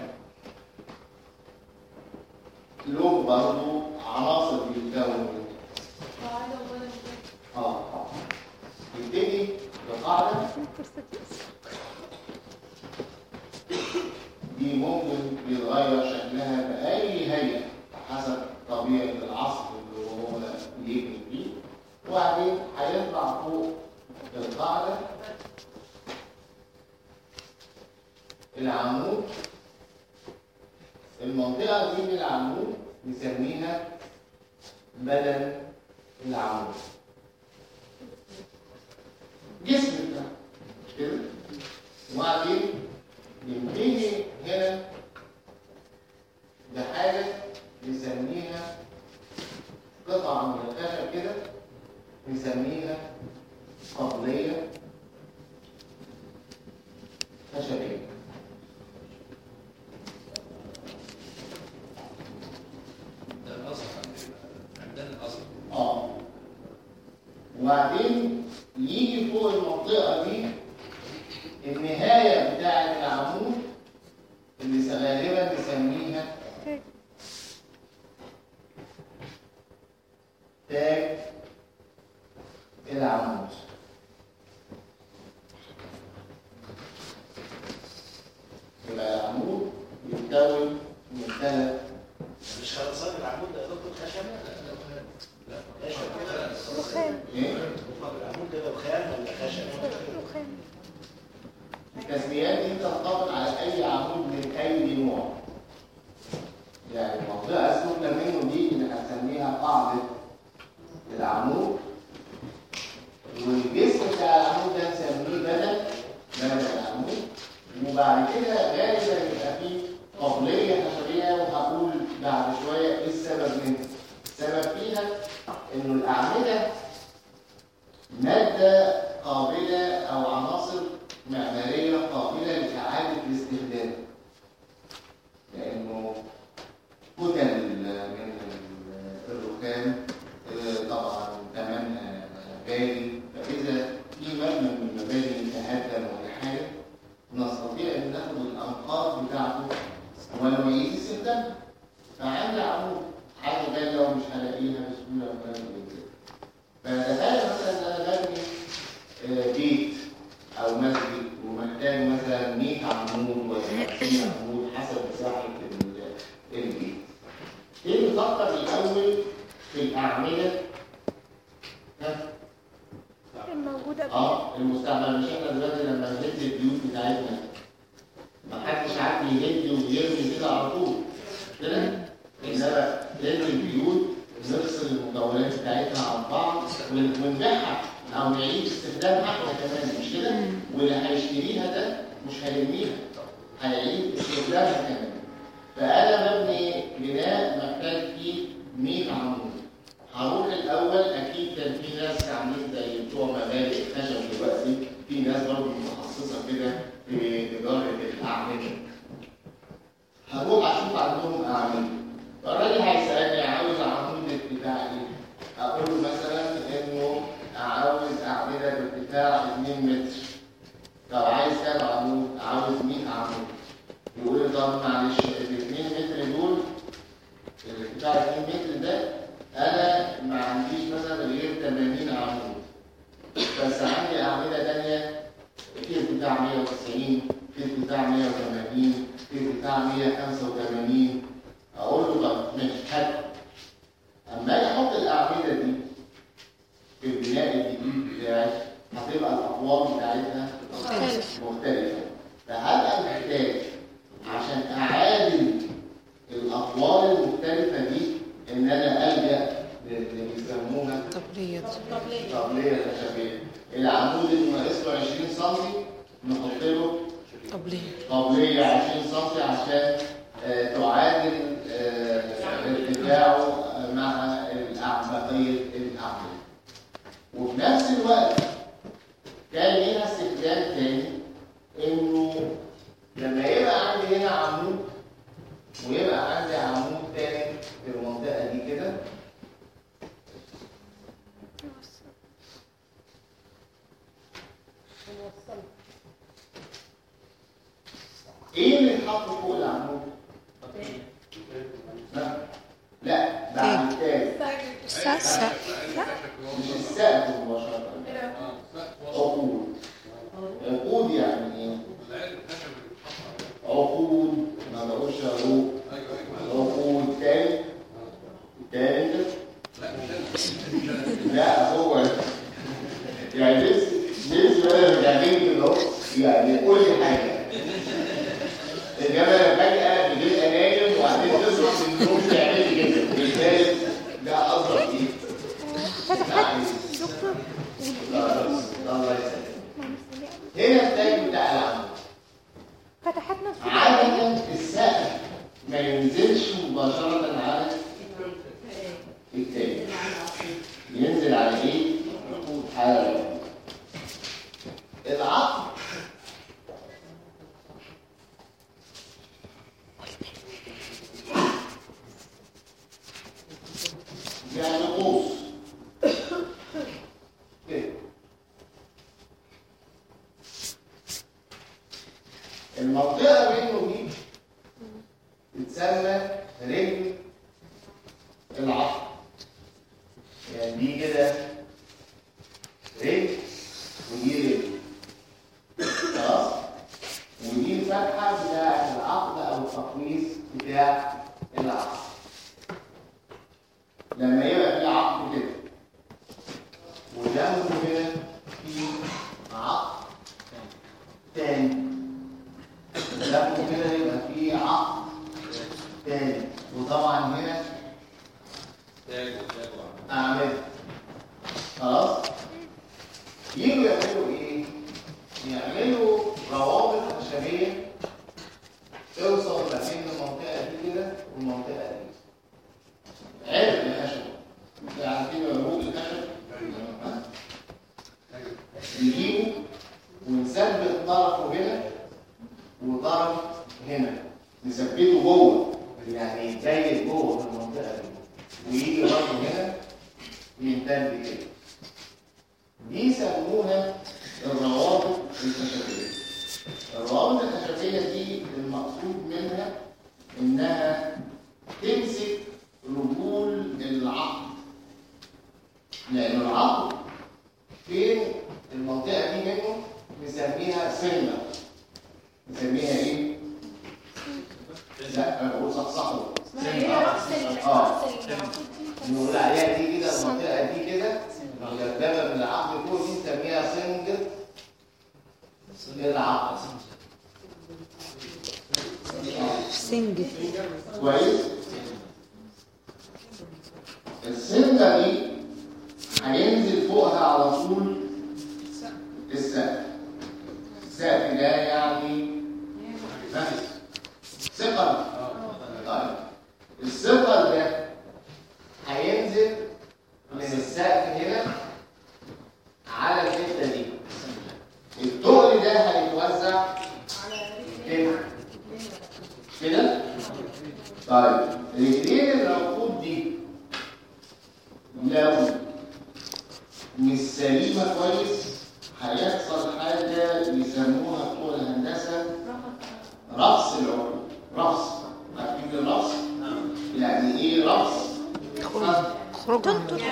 Speaker 1: له برضه عناصر بيتكون منها. اه يبتدي بقاعدة دي ممكن بيتغير شكلها بأي هيئة حسب طبيعة العصر اللي هو يبني فيه وبعدين هيطلع فوق القاعدة العمود المنطقة دي من العمود نسميها بدن العمود جسم ده مش كده وبعدين ينتهي هنا وبعدين يجي فوق المنطقة دي النهاية بتاعة العمود اللي غالبا نسميها تاج العمود يبقى العمود يتكون من ثلاث
Speaker 6: مش خلصان العمود ده يا دكتور خشب خشب
Speaker 7: رخام
Speaker 1: ايه؟
Speaker 6: العمود ده رخام ولا خشب
Speaker 7: رخام
Speaker 1: التسميات دي تنطبق على اي عمود من اي نوع يعني المنطقه السفلى منه دي اللي هنسميها قاعده العمود والجسم بتاع العمود ده نسميه بدل بدل العمود وبعد كده غالبا يبقى فيه قابليه خشبيه وهقول بعد شويه ايه السبب منها السبب فيها انه الاعمده مادة قابلة أو عناصر معمارية قابلة لإعادة الاستخدام لأنه كتل من الرخام آه، طبعا ثمنها غالي فإذا في مبنى من المباني تهدم ولا حاجة نستطيع أن ناخد الأنقاض بتاعته ونعيد استخدامها فعندي عمود حاجة غالية ومش هلاقيها بسهولة ولا كده فتخيل مثلا ان انا ببني آه، بيت او مسجد ومحتاج مثلا 100 عمود ولا 50 عمود حسب مساحه ال- البيت. ايه نفكر الاول في الاعمده ها؟
Speaker 7: الموجودة
Speaker 1: اه المستقبل مش احنا دلوقتي لما نهد البيوت بتاعتنا ما حدش عارف يهد ويرمي كده على طول مش كده؟ انما لازم البيوت نفصل المكونات بتاعتها عن بعض ون- ونبيعها او نعيد استخدامها احنا كمان مش كده؟ واللي هيشتريها ده مش هيرميها هيعيد استخدامها كمان فانا ببني بناء محتاج فيه 100 عمود هروح الاول اكيد كان في ناس عاملين زي بتوع مبادئ الخشب دلوقتي في ناس برضه متخصصه كده في تجاره الاعمده هروح اشوف عندهم اعمده فالراجل هيسالني عاوز عمود ارتفاع ايه؟ اقول له مثلا انه عاوز اعمده بارتفاع 2 متر طب عايز كام عمود؟ عاوز 100 عمود يقول لي طب معلش ال 2 متر دول الارتفاع 2 متر ده انا ما عنديش مثلا غير 80 عمود بس عندي اعمده ثانيه في ارتفاع 190 في ارتفاع 180 في ارتفاع 185 اقول له طب ماشي هات اما اجي احط الاعمده دي في البناء الجديد بتاعي هتبقى الاطوال بتاعتها
Speaker 2: مختلف.
Speaker 1: مختلفه فهبقى محتاج عشان اعادل الاطوال المختلفه دي ان انا الجا اللي بيسموها
Speaker 2: طبلية
Speaker 1: طبليه خشبيه العمود اللي ناقص له 20 سم نحط له
Speaker 2: طبلية
Speaker 1: طبلية 20 سم عشان آه، تعادل آه، ارتفاعه مع الأع- بقية الأعمدة. وفي نفس الوقت كان ليها استخدام تاني إنه لما يبقى عندي هنا عمود ويبقى عندي عمود تاني في المنطقة دي كده ايه اللي اتحط فوق العمود؟ لا لا بعد التالي
Speaker 2: سقف
Speaker 1: مش السقف مباشرة عقود عقود يعني ايه؟ عقود ما بقولش عروق عقود تاني تاني كده؟ لا هو يعني نفسي نفسي بدل الجميل كده اهو يعني كل حاجه انما انا فجاه بجيب نايم وبعدين تصحى من النوم تعملي كده بالتالي ده قصدك ايه؟ يعني
Speaker 7: دكتور
Speaker 1: خلاص الله يسلمك هنا التاج بتاع العمود
Speaker 7: فتحات نفس
Speaker 1: عادة السقف ما ينزلش مباشرة على التاج ينزل على ايه؟ على العقد العقد يعني قوس بتسمى رجل العظم يعني دي كده رجل ودي رجل خلاص ودي الفتحه بتاعت العقد او التقويس بتاع العقد لما يبقى في عقد كده وجنبه هنا في عقد تاني وجنبه كده يبقى في عقد تاني وطبعا هنا اعمل خلاص يجوا يعملوا ايه يعملوا روابط خشبيه توصل ما بين المنطقه دي كده والمنطقه دي عرق الخشب انت عارفين عروق الخشب ها؟ نجيبه ونثبت طرفه هنا وطرف هنا نثبته جوه يعني يتزيد جوه في المنطقه دي ويجي برضه هنا يمتد كده دي سموها الروابط الخشبيه الروابط الخشبيه دي المقصود منها انها تمسك رجول العقد لان العقد فين المنطقه دي منه نسميها سنه نسميها ايه لا انا بقول صحصحه
Speaker 4: هي راس ال-
Speaker 1: اه
Speaker 4: راس العقد دي
Speaker 1: نقول عليها دي كده المنطقه دي كده مجدبه من العقد فوق دي نسميها سنجة العقد
Speaker 2: سنجة
Speaker 1: كويس السنجة دي هينزل فوقها على طول السقف السقف ده يعني نفس ثقل طيب الثقل ده هينزل من السقف هنا على الحته دي التقل ده هيتوزع كده كده طيب رجلين العقود دي لو مش سليمه كويس هيحصل حاجه يسموها بتوع الهندسه رفس العقود رفس عارفين الرفس يعني ايه رفس
Speaker 2: خرج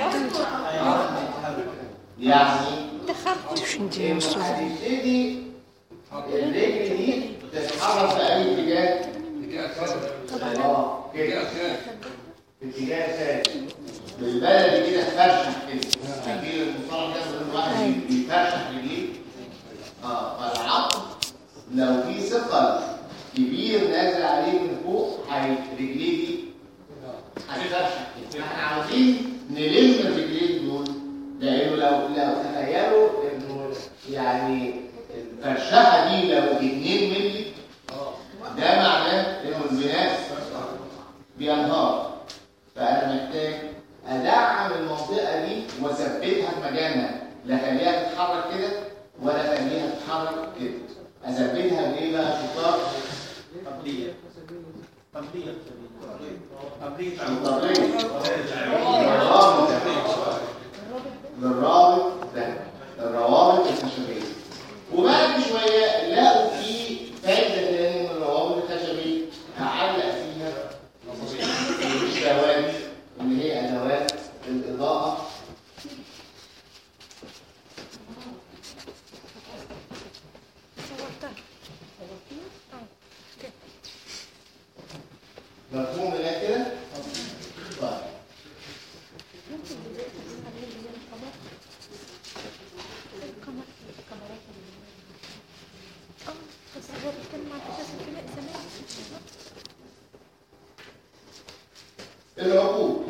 Speaker 1: يعني
Speaker 2: مش انتي
Speaker 1: إنه
Speaker 2: مصطفى
Speaker 1: هتبتدي الرجل دي تتحرك في اي اتجاه اه كده في اتجاه ثاني بالبلدي كده تفرشح كده عارفين المصطلح ده بيقول الواحد بيفرشح رجليه اه فالعقل لو في ثقل كبير نازل عليه من فوق هي رجليه دي هتفرشح كده احنا عاوزين نلم الرجلين دول لانه لو لو تخيلوا انه يعني الفرشحه دي لو 2 مللي ده معناه انه البناء بينهار فانا محتاج ادعم المنطقه دي واثبتها في مكانها لا اخليها تتحرك كده ولا اخليها تتحرك كده اثبتها بايه بقى شطار
Speaker 5: قبلية قبلية قبلية
Speaker 1: الطريق الرابط ده للرابط ده الروابط الخشبيه وبعد شويه لقوا في فايده تاني من الروابط الخشبيه هعلق فيها الشواذ اللي هي ادوات الاضاءه
Speaker 7: صورتها
Speaker 1: مفهوم لغايه كده؟ طيب
Speaker 7: اه بس هو بيتكلم عن اساس البناء زمان
Speaker 1: العقود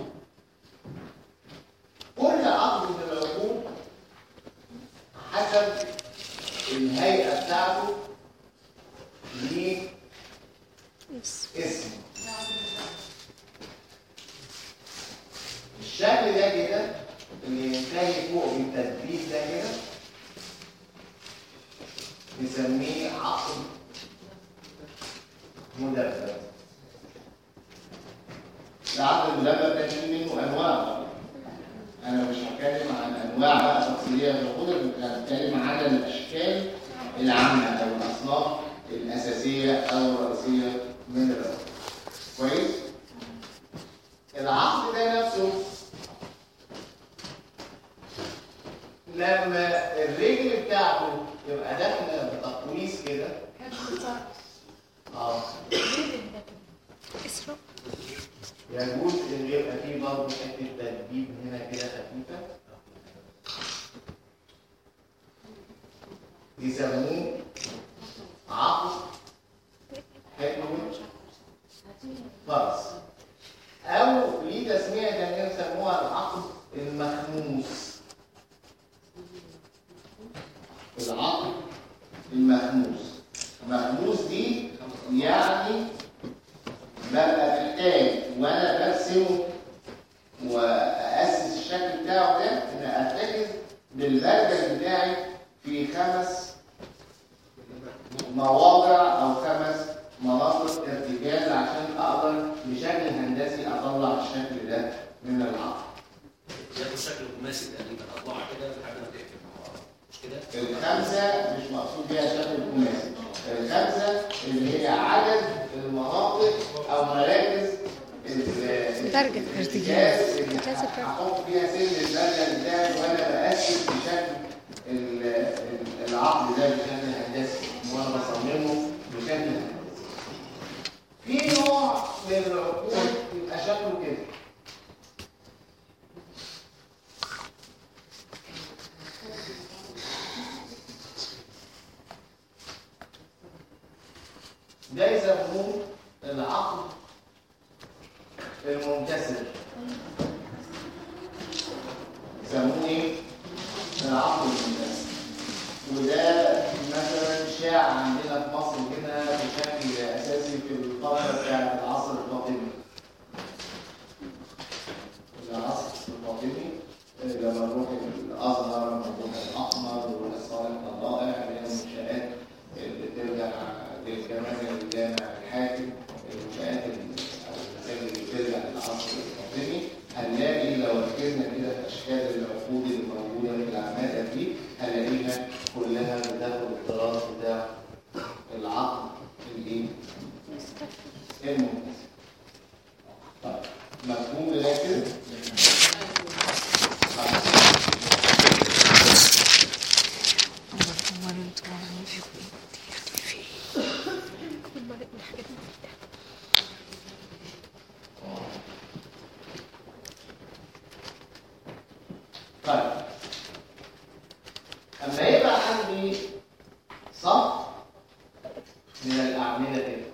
Speaker 1: كل عقد من العقود حسب الهيئه بتاعته ليه
Speaker 2: يس
Speaker 1: اسم الشكل ده كده اللي ينتهي فوق بالتدبيس ده كده نسميه عقد مدبر العقد المدبر ده فيه منه انواع انا مش هتكلم عن انواع بقى تفصيليه في العقود أنا هتكلم عن الاشكال العامه او الاصناف الاساسيه او الرئيسيه من العقود كويس يجوز ان يبقى فيه برضه حته تدبيب هنا كده خفيفه يسموه عقد حلو فرس او ليه تسميه تانية يسموها العقد المخموس العقد المخموس مخموس دي يعني ببقى محتاج وانا برسمه واسس الشكل بتاعه ده ان ارتكز بالبرجل بتاعي في خمس مواضع او خمس مناطق ارتكاز عشان اقدر بشكل هندسي اطلع الشكل ده من العقد
Speaker 6: ياخد شكل خماسي تقريبا اطلع كده لحد ما تقفل مع بعض مش كده؟
Speaker 1: الخمسة مش مقصود بيها شكل الخماسي الخمسة اللي هي عدد المناطق أو مراكز ال-
Speaker 2: درجة
Speaker 1: الارتكاز
Speaker 2: ارتكاز.
Speaker 1: اللي
Speaker 2: ارتكاز الدرجة.
Speaker 1: هحط فيها سن الدرجة بتاعي وأنا بأسس بشكل ال- ال- العقد ده بشكل هندسي وأنا بصممه بشكل هندسي في نوع من العقود يبقى شكله كده ده يسموه العقد المنكسر يسموه ايه؟ العقد المنكسر وده مثلا شاع عندنا في مصر كده بشكل اساسي في الفتره بتاعت العصر الفاطمي العصر الفاطمي آه، لما نروح الازهر لما نروح الاحمر ونروح الصالح الطلائع اللي هي المنشات اللي ترجع للجمال الجامع الحاكم المنشآت ال- أو المساجد اللي بترجع للعصر الفاطمي هنلاقي لو ركزنا كده في أشكال العقود اللي موجودة في العمادة دي هنلاقيها كلها بتاخد الطراز بتاع العقد الايه؟ المنكسر. طيب مفهوم لده كده؟ طيب.
Speaker 2: امال انتوا عاملين فيكم ايه في
Speaker 7: كل ما نقول حاجات مفيدة
Speaker 1: طيب اما يبقى عندي صف من الاعمده كده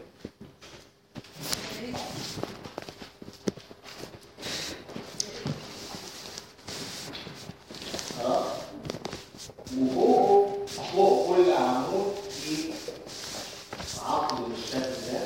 Speaker 1: خلاص وفوقه فوق كل عمود في عقد بالشكل ده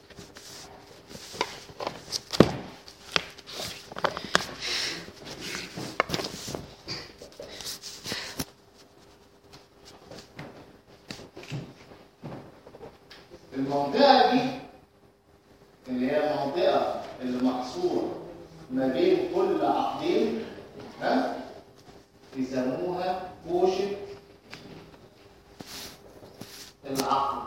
Speaker 1: المنطقة دي اللي هي المنطقة اللي محصورة ما بين كل عقدين ها يسموها كوشة العقد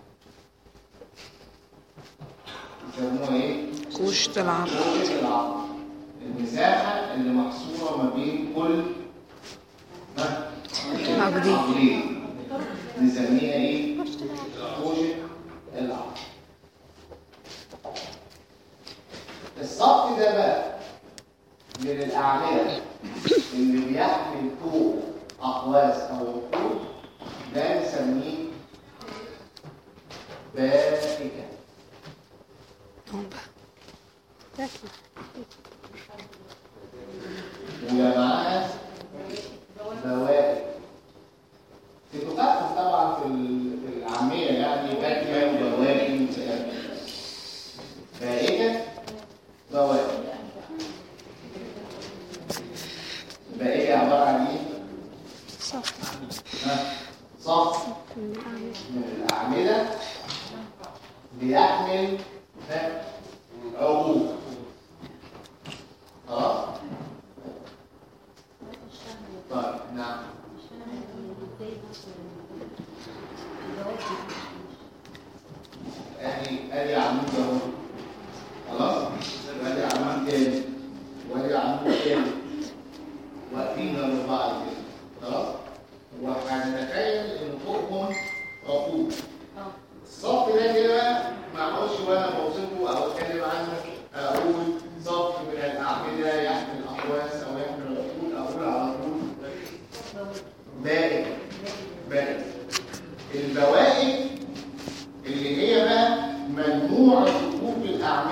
Speaker 1: يسموها ايه؟
Speaker 2: كوشة العقد
Speaker 1: كوشة العقد المساحة اللي محصورة ما بين كل ها
Speaker 2: عقدين.
Speaker 1: عقدين نسميها ايه؟
Speaker 7: مش تبع
Speaker 1: كوشة العقد الصف ده بقى من الأعمدة اللي بيحمل فوق أقواس أو وقود ده نسميه بائكة
Speaker 2: هم بقى
Speaker 7: تاكل
Speaker 1: ومعاها بوائك تتفهم طبعا في ال- في العامية يعني باكية وبواكي وكلام بائكة بواكي بائكة عبارة عن ايه؟
Speaker 7: صف
Speaker 1: ها؟ صف
Speaker 7: من الأعمال
Speaker 1: من الأعمدة بيحمل ها؟ عقود خلاص؟ طيب نعم ادي ادي عمود اهو خلاص ادي عمود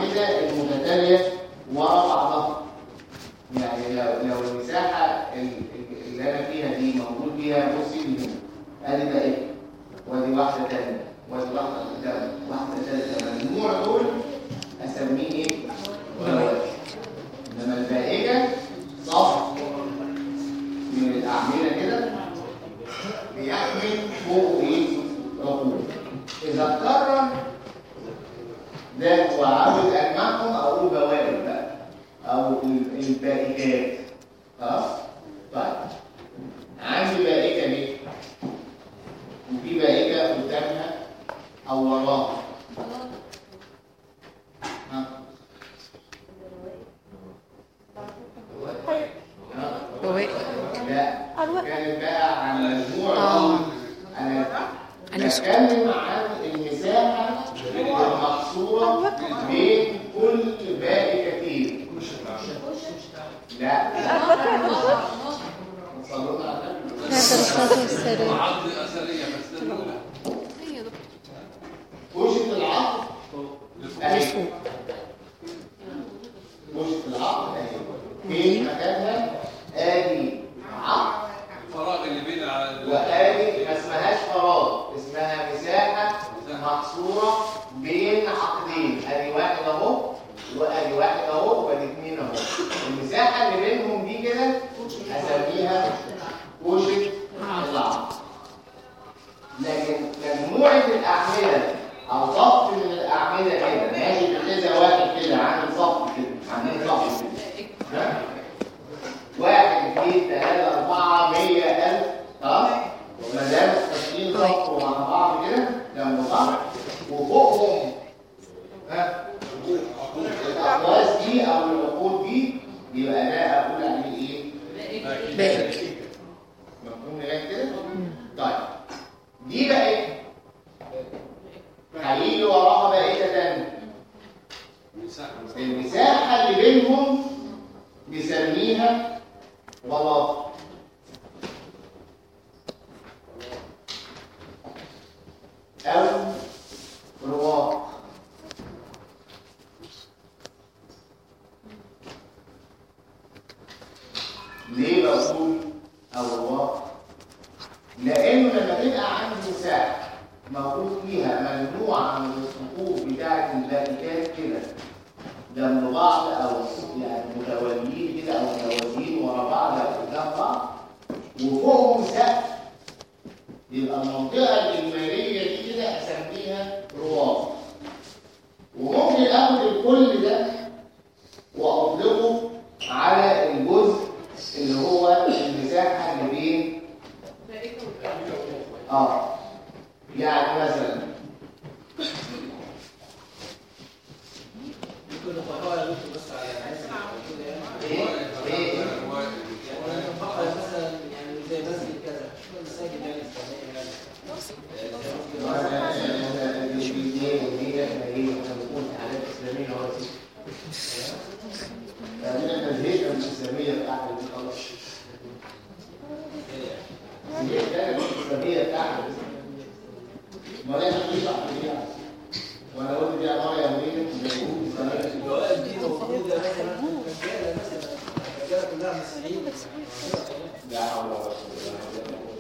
Speaker 1: الأعمدة المتتالية ورا بعضها يعني لو لو المساحة ال- ال- اللي أنا فيها دي موجود فيها بصي دي أدي بقى ودي واحدة تانية ودي واحدة قدام واحدة تالتة المجموع دول أسميه إيه؟ بوابة إنما البائجة صف من الأعمدة كده بيحمل فوق إيه؟ رقوق إذا اتكرر ده وعاوز أجمعهم أقول بوابة بقى أو ال- البائجات خلاص؟ طيب عندي بائجة دي وفي بائجة قدامها أو وراها ها؟ ها؟
Speaker 2: بواقي
Speaker 1: لا
Speaker 7: أروق.
Speaker 1: كانت بقى عن مجموع
Speaker 2: آه.
Speaker 1: انا
Speaker 2: أنا سكت.
Speaker 1: بتكلم عن المساحه المحصوره بين كل باقي كتير لا صلوا على النبي.
Speaker 7: هذا الصلاة والسلام
Speaker 6: عرض أثرية بس ده الأولى.
Speaker 2: هي دكتور
Speaker 1: وجهه العقل اهي
Speaker 2: لفوق
Speaker 1: وجهه العقل اهي فين مكانها ادي عقل
Speaker 6: الفراغ اللي بين ال-
Speaker 1: وادي ما اسمهاش فراغ اسمها مساحه محصوره بين عقدين ادي واحد اهو وادي واحد اهو وادي اثنين اهو المساحه اللي بينهم دي كده اسميها كوشه العقد لكن مجموعه الاعمده او صف من الاعمده كده ماشي بكذا واحد كده عامل صف كده عاملين صف كده ها؟ واحد اثنين ثلاثة أربعة مية ألف خلاص ما دام ماشيين صفوا مع بعض كده جنب بعض وفوقهم ها الأقواس دي أو العقود دي يبقى ده أقول عليه إيه؟
Speaker 2: باقي
Speaker 1: مفهوم لغاية كده؟ طيب دي بقى إيه؟ هيجي وراها بقى إيه تاني؟
Speaker 6: مساحة
Speaker 1: المساحة اللي بينهم بيسميها بلاط أو رواق ليه بقول أو رواق؟ لأنه لما تبقى عندي مساحة موجود فيها مجموعة من الصفوف بتاعة الباقيات كده جنب بعض او يعني متواليين كده او متوازيين ورا بعض او قدام بعض وفوقهم سقف يبقى المنطقه الاجماليه دي كده اسميها رواق وممكن اخد الكل ده واطلقه على الجزء اللي هو المساحه اللي بين اه يعني مثلا
Speaker 5: ممكن نطبقها يا دكتور بس على الناس اللي موجودة يعني.
Speaker 1: ايه ايه
Speaker 5: يعني نطبقها مثلا يعني زي مسجد كذا مساجد يعني اسلاميه يعني
Speaker 1: وانا قلت دي عباره يوميه بيقول اسلاميه
Speaker 5: الجوائز دي موجوده مثلا في الرجاله مثلا الرجاله كلها مسيحيين
Speaker 1: لا حول ولا قوه الا بالله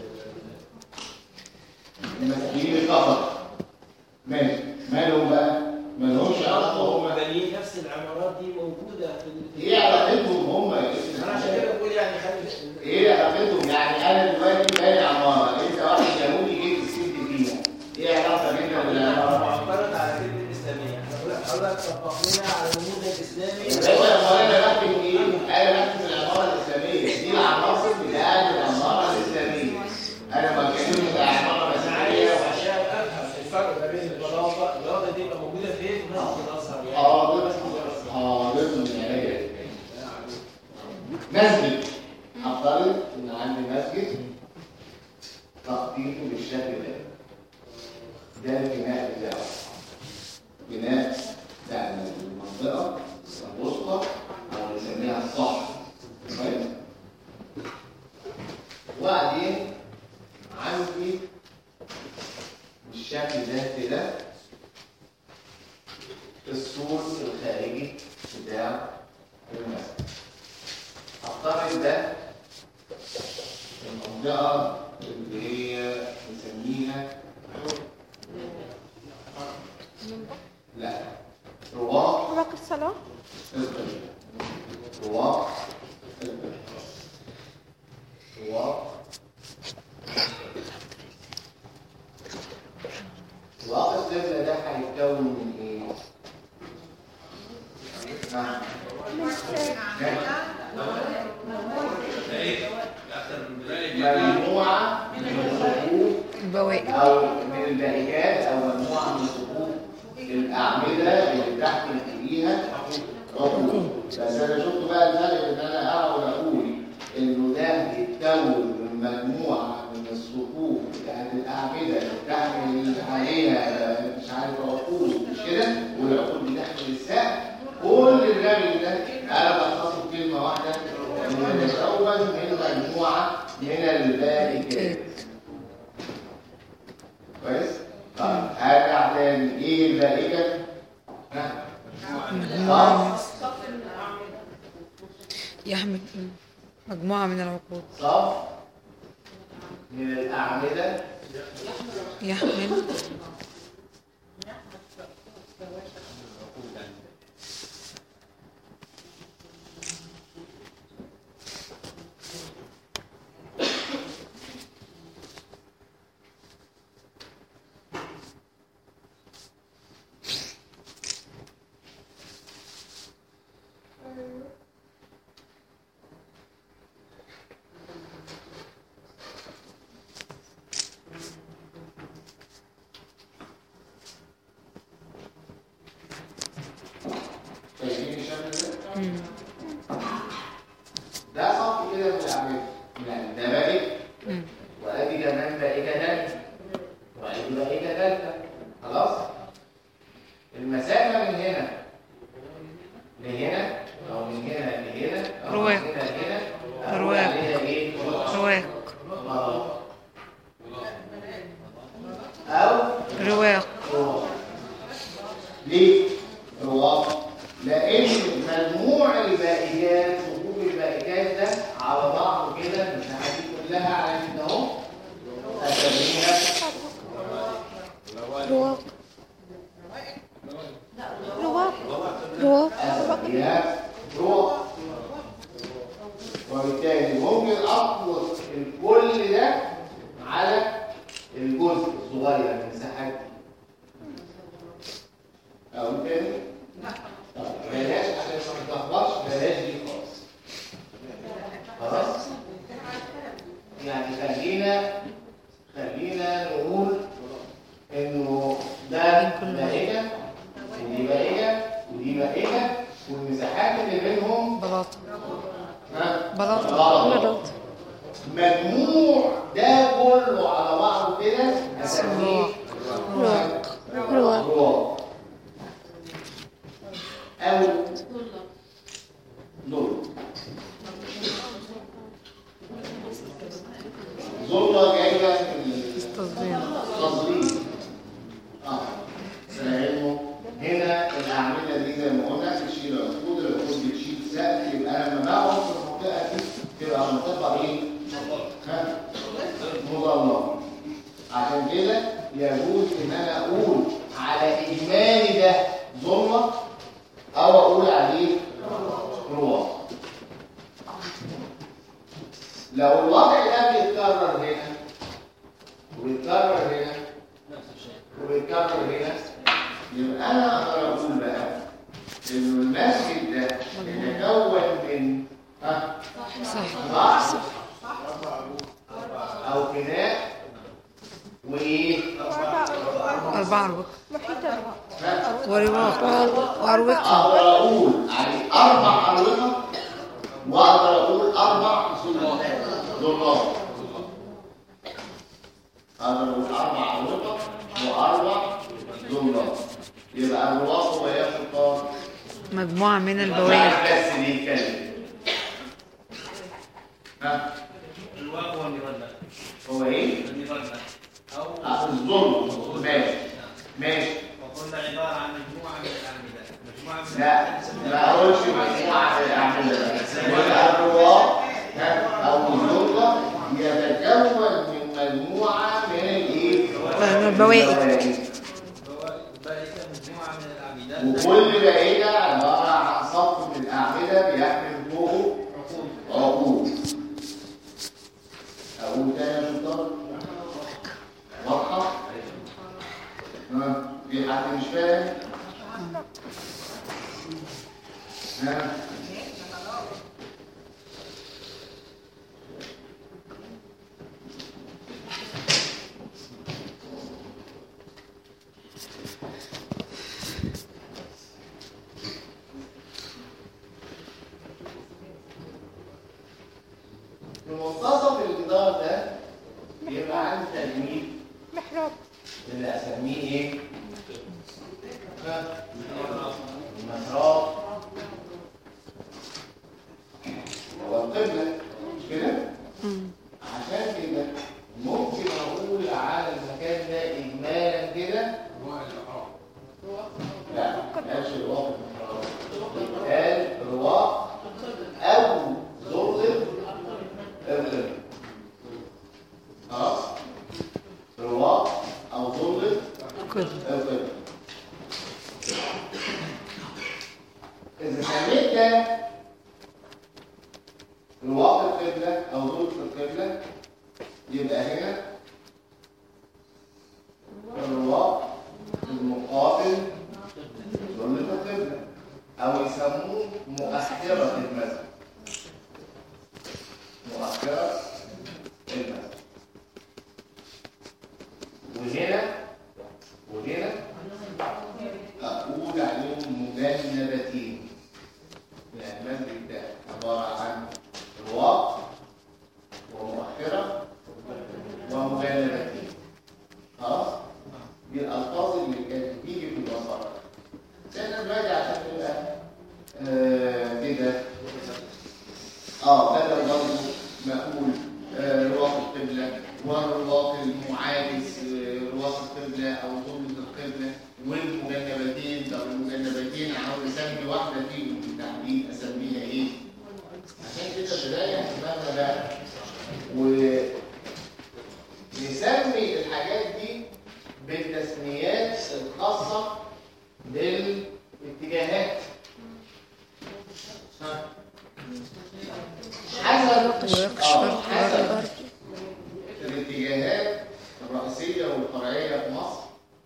Speaker 1: المسيحيين الكفر ماشي مالهم بقى ما لهمش علاقه
Speaker 5: هم
Speaker 1: هم
Speaker 5: بانيين نفس العمارات دي موجوده في ال-
Speaker 1: ايه علاقتهم هم
Speaker 5: انا عشان كده بقول يعني خلي
Speaker 1: ايه علاقتهم يعني انا دلوقتي باني عماره انت واحد جنوبي جيت تسد فيها ايه علاقه بيننا بالعماره
Speaker 5: معترض على كلمه اسلاميه احنا بقول لك حضرتك طبق لنا على النموذج الاسلامي
Speaker 1: يا باشا امال انا بحكي ايه انا بحكي العماره الاسلاميه دي العناصر بتاعت العماره الاسلاميه انا ما بتكلمش على عماره
Speaker 5: انا
Speaker 1: مسيحيه
Speaker 5: عايز عشان افهم الفرق ما بين البلاطه البلاطه دي تبقى موجوده فين في مسجد الازهر يعني
Speaker 1: حاضر حاضر من عينيا مسجد افترض ان عندي مسجد تخطيطه بالشكل ده ده البناء بتاعه بناء بتاع المنطقه الوسطى او نسميها الصح كويس وبعدين عندي بالشكل ده كده السور الخارجي المنطقة اللي هي نسميها لا رواق
Speaker 7: رواق الصلاة
Speaker 1: القبلة رواق القبلة رواق رواق القبلة ده هيتكون من ايه؟ نعم
Speaker 6: ده ايه؟ اكتر من ذلك
Speaker 1: مجموعة من الصفوف
Speaker 2: البواقي
Speaker 1: أو من البائكات أو مجموعة من صفوف الأعمدة اللي تحمل فيها عقود بس أنا شفت بقى الفرق إن أنا أقعد أقول إنه ده يتكون من مجموعة من الصفوف بتاعت الأعمدة اللي بتحمل عليها مش عارف عقود مش كده والعقود بتحمل السقف كل الرمي ده أنا بلخصه في كلمة واحدة إنه يتكون من مجموعة من البائكات كويس؟ طيب هرجع تاني ايه البائكة؟ ها؟
Speaker 2: مجموعة
Speaker 1: صف
Speaker 2: يحمل مجموعة من العقود
Speaker 1: صف من الأعمدة
Speaker 2: يحمل
Speaker 1: شايفين الشكل ده؟
Speaker 2: مم.
Speaker 1: ده صف كده من الأعمدة يعني ده بائك
Speaker 2: مم.
Speaker 1: وأدي كمان بائكة تانية وأدي بائكة تالتة خلاص؟ المسافة من هنا لهنا أو من هنا لهنا أو من
Speaker 2: رواق.
Speaker 1: هنا لهنا أقول
Speaker 2: رواق.
Speaker 1: عليها إيه؟
Speaker 2: رواق
Speaker 1: غلط. أو
Speaker 2: رواق
Speaker 1: رواق ليه رواق لان مجموع البائكات صفوف البائكات ده على بعضه كده المساحه دي كلها على كده اهو اسميها
Speaker 7: رواق رواق رواق
Speaker 1: اسميها رواق وبالتالي ممكن اطلق الكل ده على الجزء الصغير من المساحات دي اقول تاني طب بلاش عشان ما نتلخبطش بلاش دي خالص خلاص يعني خلينا خلينا نقول انه ده بائكه ودي بائكه ودي بائكه والمساحات اللي بينهم
Speaker 2: بلاطة
Speaker 1: ها
Speaker 2: بلاطة.
Speaker 1: بلاطة.
Speaker 7: بلاط
Speaker 1: مجموع ده كله على بعضه كده اسميه
Speaker 7: رواق رواق
Speaker 1: رواق او ظلم ظلمة جاية من
Speaker 2: استصغير
Speaker 1: التصغير اه لانه هنا الاعمده دي زي ما قلنا بتشيل العقود العقود بتشيل سقف يبقى انا لما بقعد في المنطقه دي تبقى منطقه ايه؟ ها؟ مظلمه عشان كده يجوز ان انا اقول على اجمالي ده ظلمه او اقول عليه رواق لو الوضع ده بيتكرر هنا وبيتكرر هنا
Speaker 5: نفس الشيء
Speaker 1: وبيتكرر هنا يبقى انا اقدر اقول بقى انه المسجد ده يتكون من ها
Speaker 2: صح
Speaker 1: صح او بناء وايه
Speaker 2: أربعة رواق
Speaker 7: محيط الرواق
Speaker 1: ها؟
Speaker 2: ورواق وأروقة
Speaker 1: اقدر اقول عليه اربع اروقه واقدر اقول اربع ظلات اقدر اقول اربع اروقه واربع ظلات يبقى الرواق هو يا شطار
Speaker 2: مجموعة من
Speaker 1: واحد
Speaker 2: البواقي
Speaker 1: بس بيتكلم ها
Speaker 6: الواقع هو النيران ده
Speaker 1: هو ايه؟
Speaker 6: النيران ده او
Speaker 1: آه، الظلم ماشي ماشي
Speaker 6: وقلنا عباره عن مجموعه من الاعمده مجموعه من
Speaker 1: لا ما اقولش مجموعه اعمل يبقى الرواق ها، او الظلمه يتكون
Speaker 2: البواقي
Speaker 5: البواقي كان مجموعة من الأعمدة
Speaker 1: وكل دائرة عبارة عن صف من الأعمدة بيحمل فوقه عقود أقول تاني يا شطار واضحة؟ ها في حد مش فاهم؟ ها في منتصف الجدار ده يبقى عندي تجميل
Speaker 7: محراب
Speaker 1: اللي اسميه ايه؟ ها؟ المحراب هو القبلة مش كده؟ عشان كده ممكن اقول على المكان ده اجمالا كده لا ماشي الواقع قال رواق او ظلم القبلة خلاص رواق او ظلم
Speaker 2: كده
Speaker 1: القبلة إذا سميت ده رواق القبلة أو ظلم القبلة يبقى هنا الرواق المقابل ظلم القبلة أو يسموه مؤخرة المذهب مؤخرة المذهب وهنا وهنا أقول عليهم مجنبتين يعني المسجد ده عبارة عن رواق ومؤخرة ومجنبتين خلاص؟ دي الألفاظ اللي كانت بتيجي في الوسط احنا دلوقتي عشان نبقى آه، كده اه بدل برضه نقول آه، رواق القبلة والرواق المعاكس آه، رواق القبلة أو ظلمة القبلة والمجنبتين طب المجنبتين عاوز أسمي واحدة فيهم بالتحديد أسميها إيه؟ عشان كده بداية هتبقى بقى ونسمي الحاجات دي بالتسميات الخاصة بالاتجاهات ها؟ حسب آه، حسب الاتجاهات الرئيسية والفرعية في مصر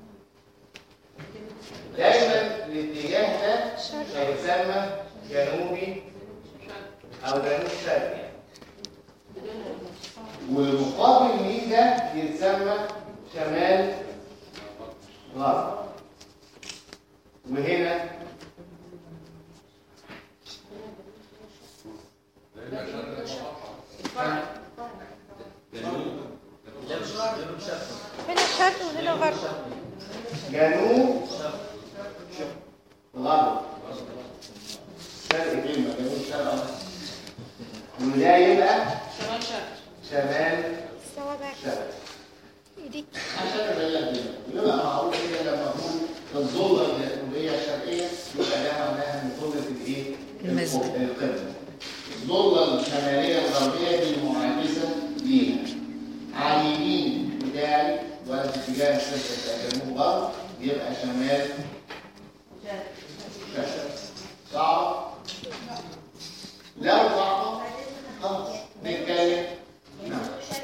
Speaker 1: دايما الاتجاه ده هيتسمى جنوبي أو جنوب شرقي ومقابل مين ده يتسمى شمال غرب وهنا
Speaker 7: هنا شرق وهنا غرب
Speaker 1: جنوب غرب شرق كلمة جنوب شرق وده يبقى
Speaker 3: شمال شرق
Speaker 1: شمال
Speaker 7: صوابع
Speaker 1: شرق
Speaker 7: ايديك
Speaker 1: عشان ابين لك كده يبقى معروف كده لما اقول الظله الجنوبيه الشرقيه يبقى ده معناها ان ظله الايه؟
Speaker 2: المسجد.
Speaker 1: القبله الظله الشماليه الغربيه دي المعاكسه ليها على اليمين بتاعي ولا في اتجاه السكه بتاع جنوب غرب يبقى شمال شرق صعب لو صعبه خلاص نتكلم نعم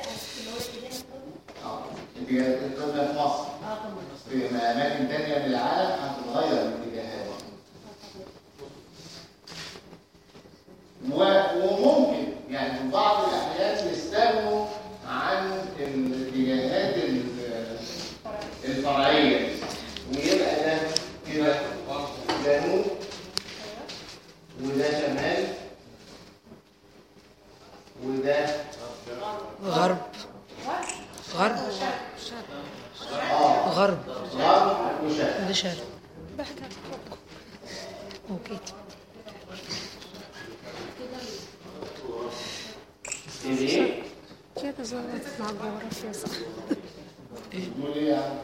Speaker 1: اه اتجاه القبله في مصر في اماكن تانية من العالم هتتغير الاتجاهات و- وممكن يعني في بعض الاحيان يستغنوا عن الاتجاهات ال- الفرعيه ويبقى ده كده جنوب وده شمال وده
Speaker 2: غرب غرب
Speaker 1: اه
Speaker 2: غرب
Speaker 1: غرب وشرق
Speaker 2: وده شرق
Speaker 7: بحكي
Speaker 2: اوكي
Speaker 1: ايه
Speaker 7: كده ظبطت مع الجغرافيا صح
Speaker 1: بتقول ايه يعني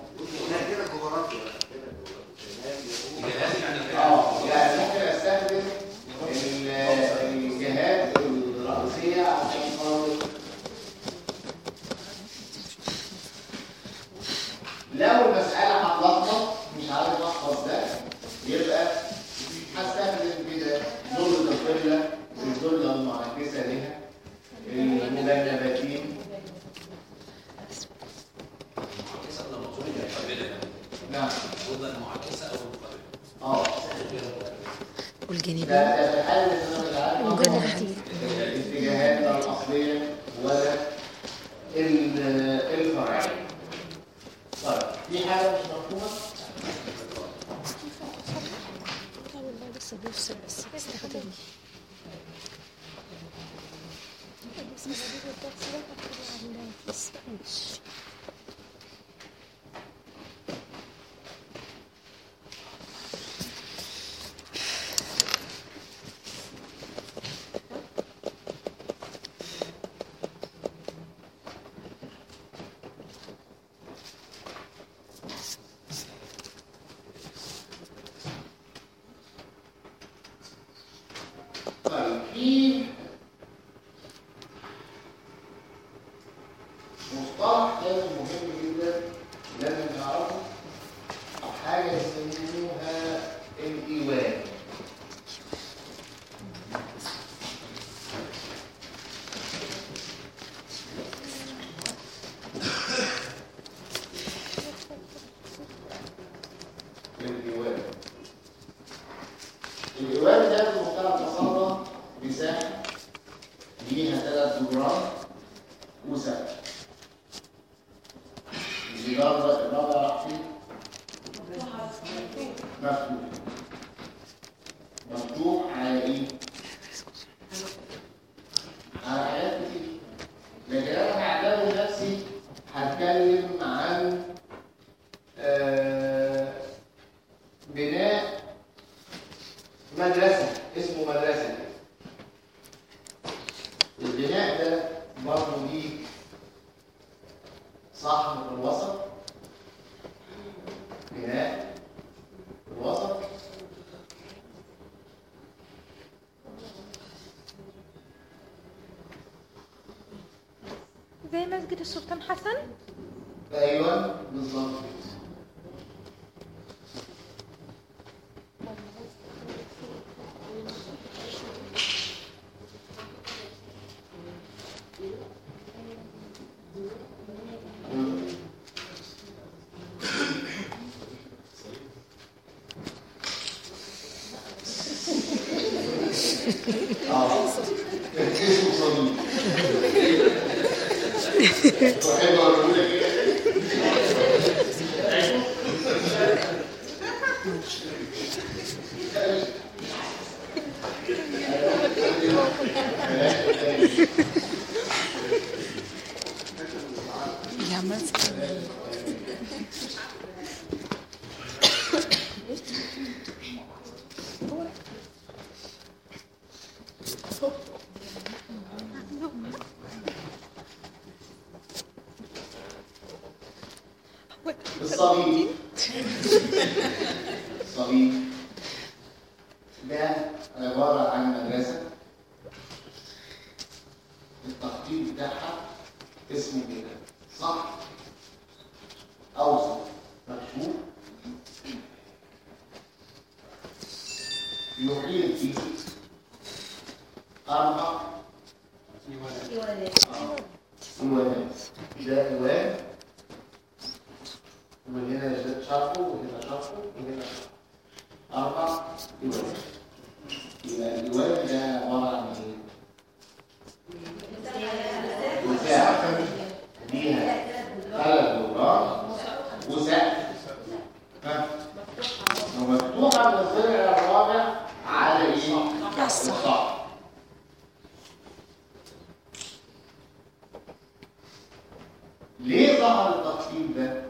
Speaker 6: الجهاز يعني
Speaker 1: اه يعني ممكن استخدم ال- الجهات الرئيسيه عشان خاطر لو
Speaker 2: والجانبين
Speaker 1: ده ده في حال ان انا مش عارف
Speaker 2: وجناح
Speaker 1: أطبق الاتجاهات لا الاصليه ولا ال- الفرعيه. طيب في حاجه مش مفهومه؟
Speaker 2: لا والله لسه بيفصل بس بيستخدم بس ماشي
Speaker 1: طيب في مصطلح تاني مهم جدا لازم نعرفه حاجة يسموها الإيواء الإيواء الإيواء ده المصطلح تصرف مساحة ليها ثلاث جدران وسقف الجدار ده الرابع راح فين؟ مفتوح مفتوح على ايه؟ على حاجات كتير لكن انا هعتبر نفسي هتكلم عن آه، بناء مدرسة اسمه مدرسة البناء ده برضه ليه صحن في الوسط بناء في الوسط
Speaker 7: زي مسجد السلطان حسن
Speaker 1: ايوه بالظبط كده. اه اسمه صليب واحد اقول لك ايه
Speaker 2: يا مسك
Speaker 1: الصليب الصليب ده عبارة عن مدرسة التخطيط بتاعها اسمه كده صح أوسط مكشوف يحيط فيه أربع آه. إيوانات ده إيوان وهنا شرطه وهنا شرطه وهنا شرطه أربع إيوان يبقى الإيوان ده عبارة عن إيه؟ وساعة ليها ثلاث دوران وسقف ها؟ ومفتوحة من الضلع الرابع على إيه؟ الصح ليه ظهر التخطيط ده؟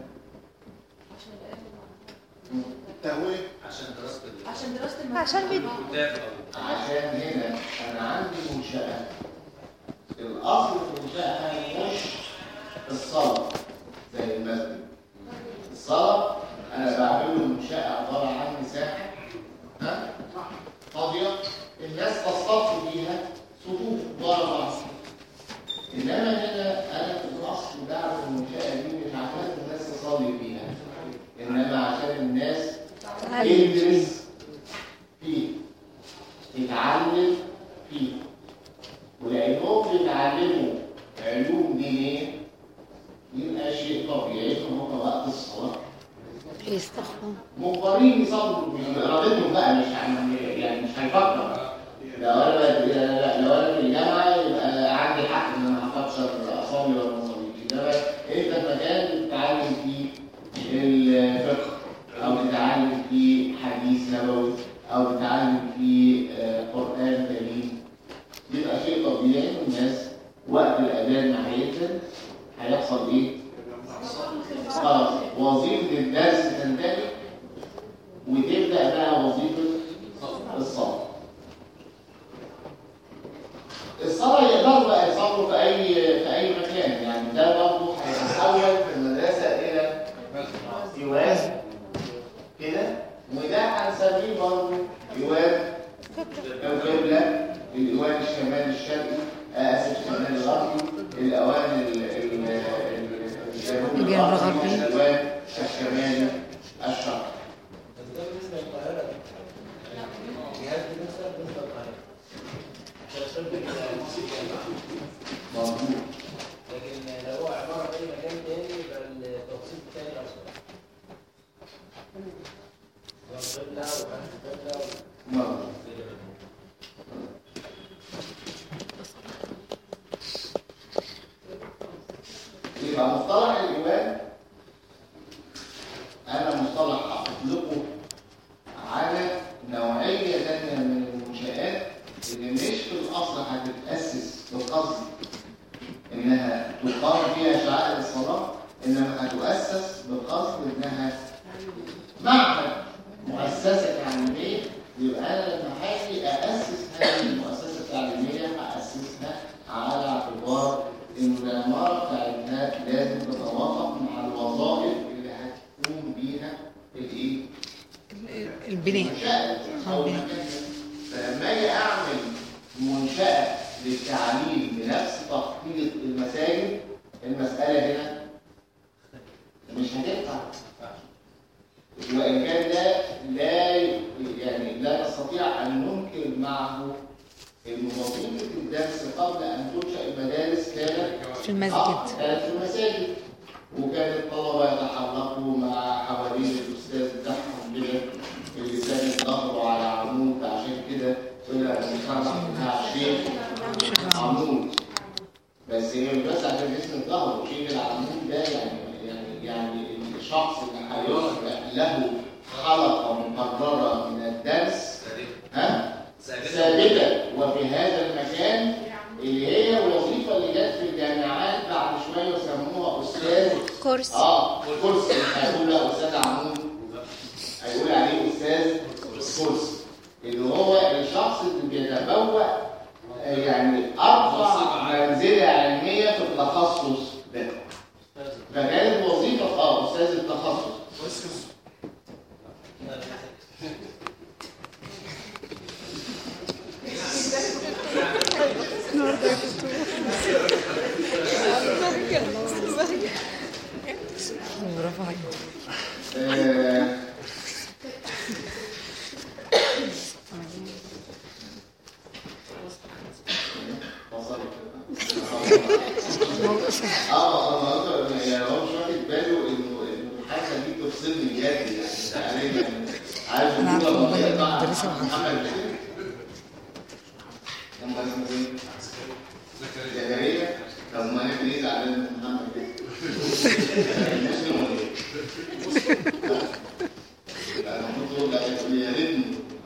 Speaker 1: التهوية
Speaker 6: عشان دراسه ال-
Speaker 3: عشان دراسة
Speaker 7: عشان بي...
Speaker 6: الكتاب أو
Speaker 1: عشان هنا انا عندي منشأة الاصل في المنشأة مش الصلاة زي المسجد الصلاة انا بعمله منشأة عبارة عن مساحة ها فاضية الناس تصطف فيها صفوف ورا بعض انما هنا انا في الاصل بعمل المنشأة دي مش عشان الناس تصلي فيها انما عشان الناس تدرس فيه تتعلم فيه ولأنهم بيتعلموا علوم دينية يبقى شيء طبيعي ان هم وقت الصلاة
Speaker 2: يستخدم
Speaker 1: مجبرين يصلوا بإرادتهم بقى مش عن- يعني مش هيفكر الصلاة يقدروا بقى يصلوا في أي في أي مكان يعني ده برضه هيتحول في المدرسة إلى يوازن كده وده هنسميه برضه يوازن القبلة الإيوان الشمالي الشرقي آسف الشمالي الغربي الأوان ال- ال- ال- الجنوبي
Speaker 2: الجنوب الغربي.
Speaker 1: الأوان الشمالي الشرقي
Speaker 5: بس ده بالنسبه للقاهره جهاز بالنسبه بالنسبه للقاهره عشان الشرط بيبقى موسيقى
Speaker 1: مظبوط
Speaker 5: لكن لو هو عباره عن اي مكان تاني يبقى التوصيل بتاعي اصلا قبله وخلف قبله
Speaker 1: مظبوط يبقى مصطلح الإيمان أنا مصطلح أطلقه على نوعية تانية من المنشآت اللي مش في الأصل هتتأسس بقصد إنها تقام فيها شعائر الصلاة إنما هتؤسس بقصد إنها معهد مؤسسة تعليمية يبقى أنا لما هاجي أأسس هذه المؤسسة التعليمية هأسسها على اعتبار إن العمارة بتاعتها لازم تتوافق مع الوظائف اللي هتقوم بيها الإيه؟
Speaker 2: البناء
Speaker 1: المنشأة أو
Speaker 2: البناء.
Speaker 1: المكان ده. فلما أجي أعمل منشأة للتعليم بنفس تخطيط المساجد المسألة هنا مش هتنفع وإن كان ده لا يعني لا نستطيع أن ننكر معه إن وظيفة الدرس قبل أن تنشأ المدارس كانت
Speaker 2: في المسجد
Speaker 1: آه، كانت في المساجد وكان الطلبة يتحركوا مع حوالين الأستاذ بتاعهم كده اللي كان ظهره على عمود عشان كده طلع المصطلح بتاع الشيخ عمود بس هي مش بس عشان اسم ظهره شيخ العمود ده يعني يعني يعني الشخص اللي هيخلق له حلقة مقررة من الدرس ها ثابتة وفي هذا المكان اللي هي الوظيفة اللي جت في الجامعات بعد شوية وسموها أستاذ
Speaker 7: كورس
Speaker 1: اه كرسي هيقول له أستاذ عمود هيقول عليه أستاذ كرسي اللي هو الشخص اللي بيتبوأ آه، يعني أرفع منزلة علمية في التخصص ده فكانت وظيفة اه أستاذ التخصص
Speaker 2: برافو عليك
Speaker 1: آه، اه اه يعني هو مش واخد باله انه انه الحاجه دي تفصلني بجد يعني تقريبا عارف
Speaker 2: أنا عارفة
Speaker 1: الجملة
Speaker 2: والله
Speaker 1: بتاعت
Speaker 2: إني مدرسة وعارفة.
Speaker 1: محمد بشير؟ كان اسمه ايه؟ زكريا طب ما انا ليه زعلان من محمد كده؟ مسلم ولا ايه؟ لا، انا المفروض اقول لا يقول لي يا ريتني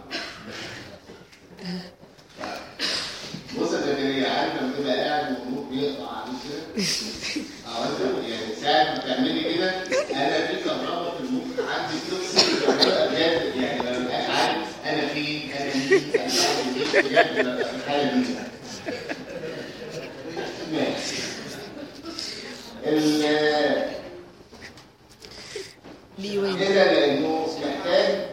Speaker 1: بص يا زكريا عارف لما تبقى قاعد والنور بيقطع عليك كده اه انت يعني ساعة ما تعملي كده انا في كهرباء في المخ عندي بتفصل ببقى بجد يعني ما ببقاش عارف انا فين انا مين انا بعمل ايه بجد ببقى في الحالة دي ماشي ال-
Speaker 2: ديوان
Speaker 1: كده لانه محتاج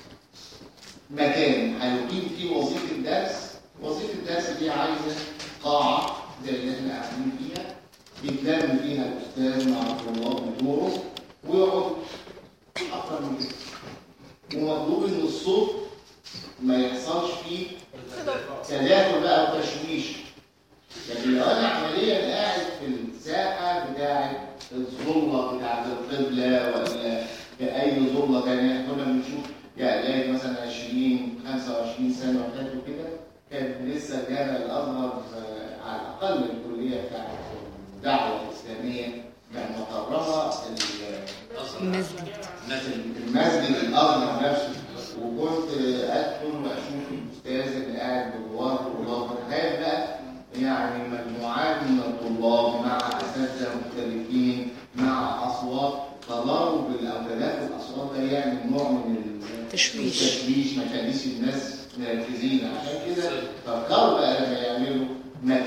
Speaker 1: مكان هيقيم فيه وظيفه درس وظيفه الدرس دي عايزه قاعه زي اللي احنا قاعدين فيها بيتلم فيها الاستاذ مع الطلاب بتوعه ويقعد اكتر من كده ومطلوب ان الصوت ما يحصلش فيه تداخل بقى وتشويش لكن لو انا عمليا قاعد في الساحه بتاعه الظله بتاعه القبله ولا في اي ظله ثانيه كنا بنشوف يعني الاقي مثلا 20 25 سنه وفاتوا كده كان لسه الجامع الازهر آه، على الاقل الكليه بتاعه الدعوه الاسلاميه كان مقرها ال-
Speaker 2: المسجد
Speaker 1: المسجد الازهر نفسه وكنت ادخل واشوف الاستاذ اللي قاعد بجوار طلاب تخيل بقى يعني مجموعات من الطلاب مع اساتذه مختلفين مع اصوات تضارب الاوتادات والاصوات ده يعمل نوع من ال-
Speaker 2: تشويش.
Speaker 1: التشويش ما يخليش الناس مركزين عشان كده فكروا بقى لما يعملوا مكان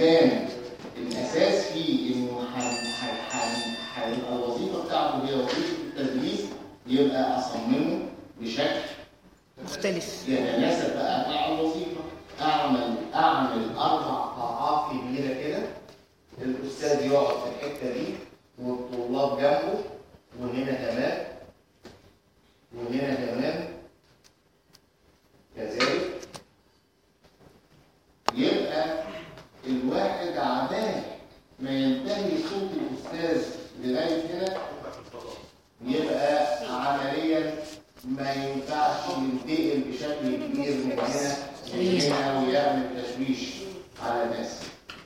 Speaker 1: هنا ويعمل تشويش على الناس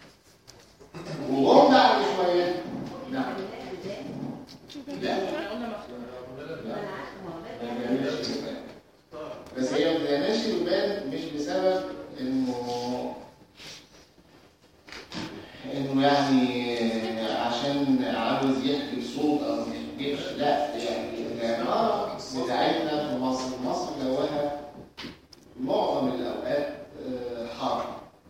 Speaker 1: وهم بعد شويه نعم لا ما بيعملش كده. بس هي ما بتعملش البان مش بسبب انه انه يعني عشان عاوز يحكي بصوت او ما يحكيش لا يعني العماره بتاعتنا في مصر مصر جواها معظم الاوقات آه، حر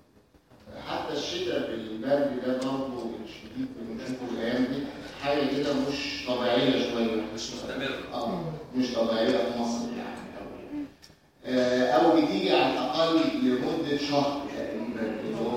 Speaker 1: حتى الشتاء بالبرد ده برضه الشديد اللي بنشوفه الايام دي حاجه كده مش طبيعيه شويه
Speaker 6: مش مستمر
Speaker 1: اه مش طبيعيه في مصر يعني أوي. آه، او بتيجي على الاقل لمده شهر تقريبا اللي هو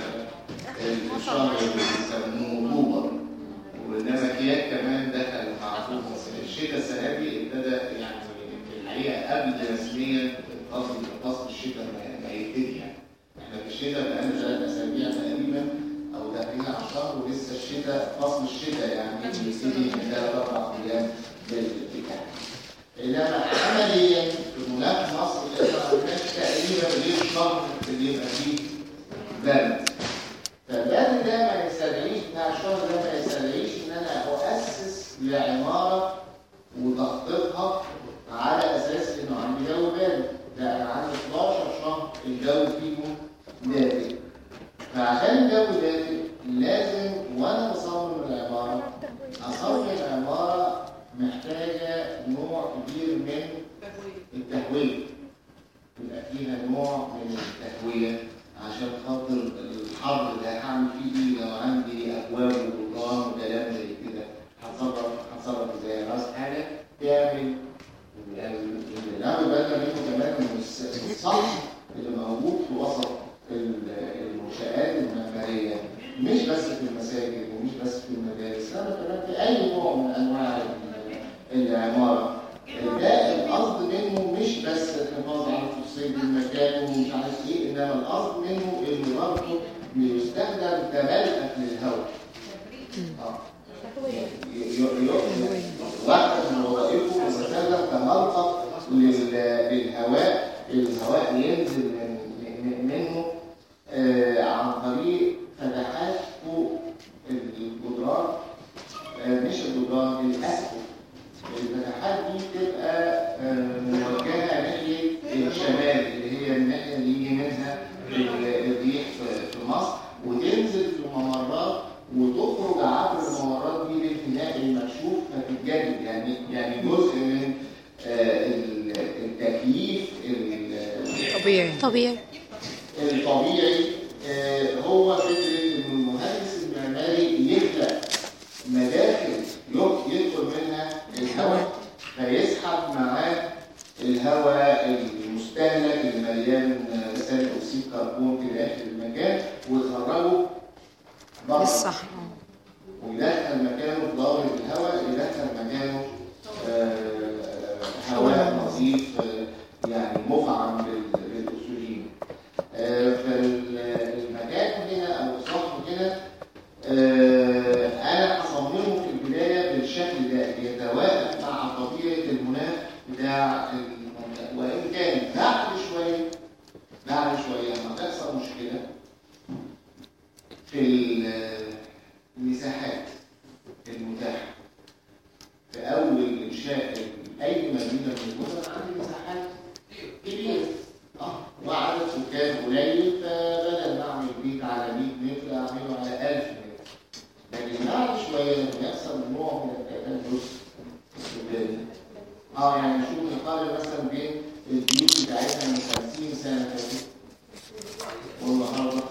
Speaker 1: ال- الشهر اللي بيسموه اكتوبر وانما كياك كمان دخل مع اكتوبر الشتاء السنه دي ابتدى يعني في الحقيقه قبل رسميا فصل فصل الشتاء ما- ما يبتدي يعني احنا في الشتاء بقالنا ثلاث اسابيع تقريبا او داخلين على الشهر ولسه الشتاء فصل الشتاء يعني بيبتدي من ثلاث اربع ايام بالبتاع انما عمليا في مناخ مصر احنا ما عندناش تقريبا غير شهر اللي يبقى فيه برد فالبرد ده ما يستدعيش بتاع الشهر ده ما يستدعيش ان انا اؤسس لعماره وتخطيطها على اساس انه عندي جو بارد لا انا عندي 12 شهر الجو فيهم دافئ فعشان الجو دافئ لازم وانا بصمم العماره اصمم العماره محتاجه نوع كبير من التهويه يبقى فيها نوع من التهويه عشان خاطر الحر ده هعمل فيه ايه لو عندي ابواب وجدران وكلام زي كده هتصرف هتصرف ازاي راس حاجه تعمل يعني اللي نعمل بالنا منه كمان من الس- السطح اللي موجود في وسط ال- المنشآت المعمارية مش بس في المساجد ومش بس في المدارس لا كمان في أي نوع من أنواع ال- العمارة ده القصد منه مش بس الحفاظ على خصوصية المكان ومش عارف إيه إنما القصد منه إنه برضه بيستخدم كملأة للهواء. آه. ي- ي- ي- واحدة من وظائفه بيستخدم كملقط لل- للهواء الهواء ينزل من من- منه آه، عن طريق فتحات فوق الجدران آه، مش الجدران الاسقف الفتحات دي بتبقى آه، موجهه ناحيه الشمال اللي هي الناحيه اللي يجي منها ال- الريح في- في مصر وتنزل في الممرات وتخرج عبر الممرات دي للفناء المكشوف فتتجدد يعني يعني جزء من آه، ال- التكييف ال-
Speaker 2: طبيعي
Speaker 7: طبيعي
Speaker 1: الطبيعي آه، هو فكره ان المهندس المعماري يخلق مداخل يد- يدخل منها الهواء فيسحب معاه الهواء المستهلك اللي مليان آه، ثاني اكسيد كربون في داخل المكان ويخرجه بره
Speaker 2: الصح
Speaker 1: ويدخل مكانه في ضابط الهواء يدخل مكانه آه، هواء نظيف آه، يعني مفعم بال- بالاكسجين آه، فالمكان هنا او السطح هنا آه، انا هصممه في البدايه بالشكل ده يتوافق مع طبيعه المناخ بتاع المنطقه وان كان بعد شويه بعد شويه لما تحصل مشكله في المساحات المتاحه في اول انشاء اي مدينه من المدن عندي مساحات كبيره اه وعدد سكان قليل فبدل ما اعمل بيت على 100 متر اعمله على 1000 متر لكن بعد شويه لما يحصل نوع من التكدس السكاني اه يعني نشوف نقارن مثلا بين البيوت بتاعتنا من 50 سنه فاتت والنهارده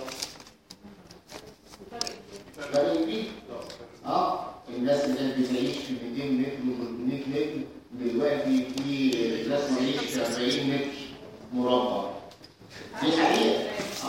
Speaker 1: فرق كبير اه الناس اللي كانت بتعيش في 200 متر و 300 متر دلوقتي في ناس تعيش في 40 متر مربع دي حقيقه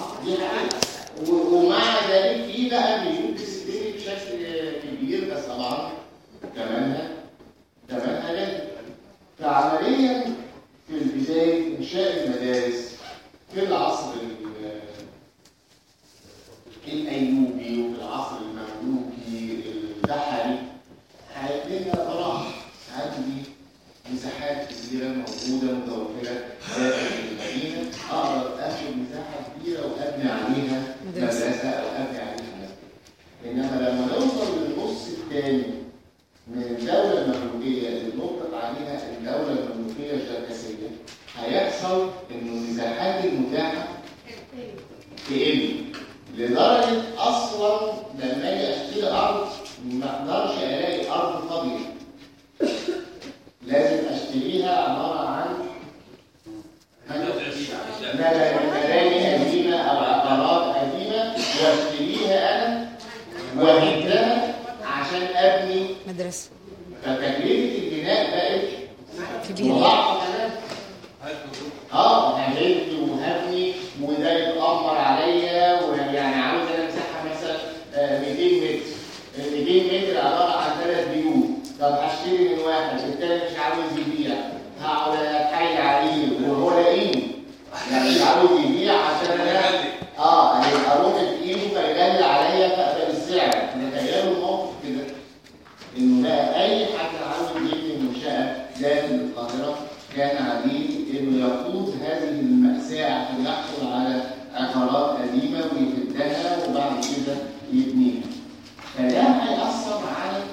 Speaker 1: تقل لدرجه اصلا لما اجي اشتري ارض ما اقدرش الاقي ارض فاضيه لازم اشتريها عباره عن مباني قديمه او عقارات قديمه واشتريها انا واهدها عشان ابني
Speaker 2: مدرسة
Speaker 1: فتكلفه البناء بقت
Speaker 2: كبيرة
Speaker 1: مضاعفه كمان اه هبنت وهبني وده يتأمر عليا ويعني عاوز انا مساحه مثلا آه، 200 متر ال 200 متر عباره عن ثلاث بيوت طب هشتري من واحد التاني مش عاوز يبيع هقعد اتحايل عليه وهو لاقيني يعني مش عاوز يبيع عشان انا اه هيبقى اروح بايده فيغلي عليا فاقبل السعر تخيلوا الموقف كده انه لا اي حد عاوز يبني منشاه داخل القاهره كان عليه انه يقود هذه الماساه عشان يحصل على عقارات قديمه ويهدها وبعد كده يبنيها. فده هيأثر على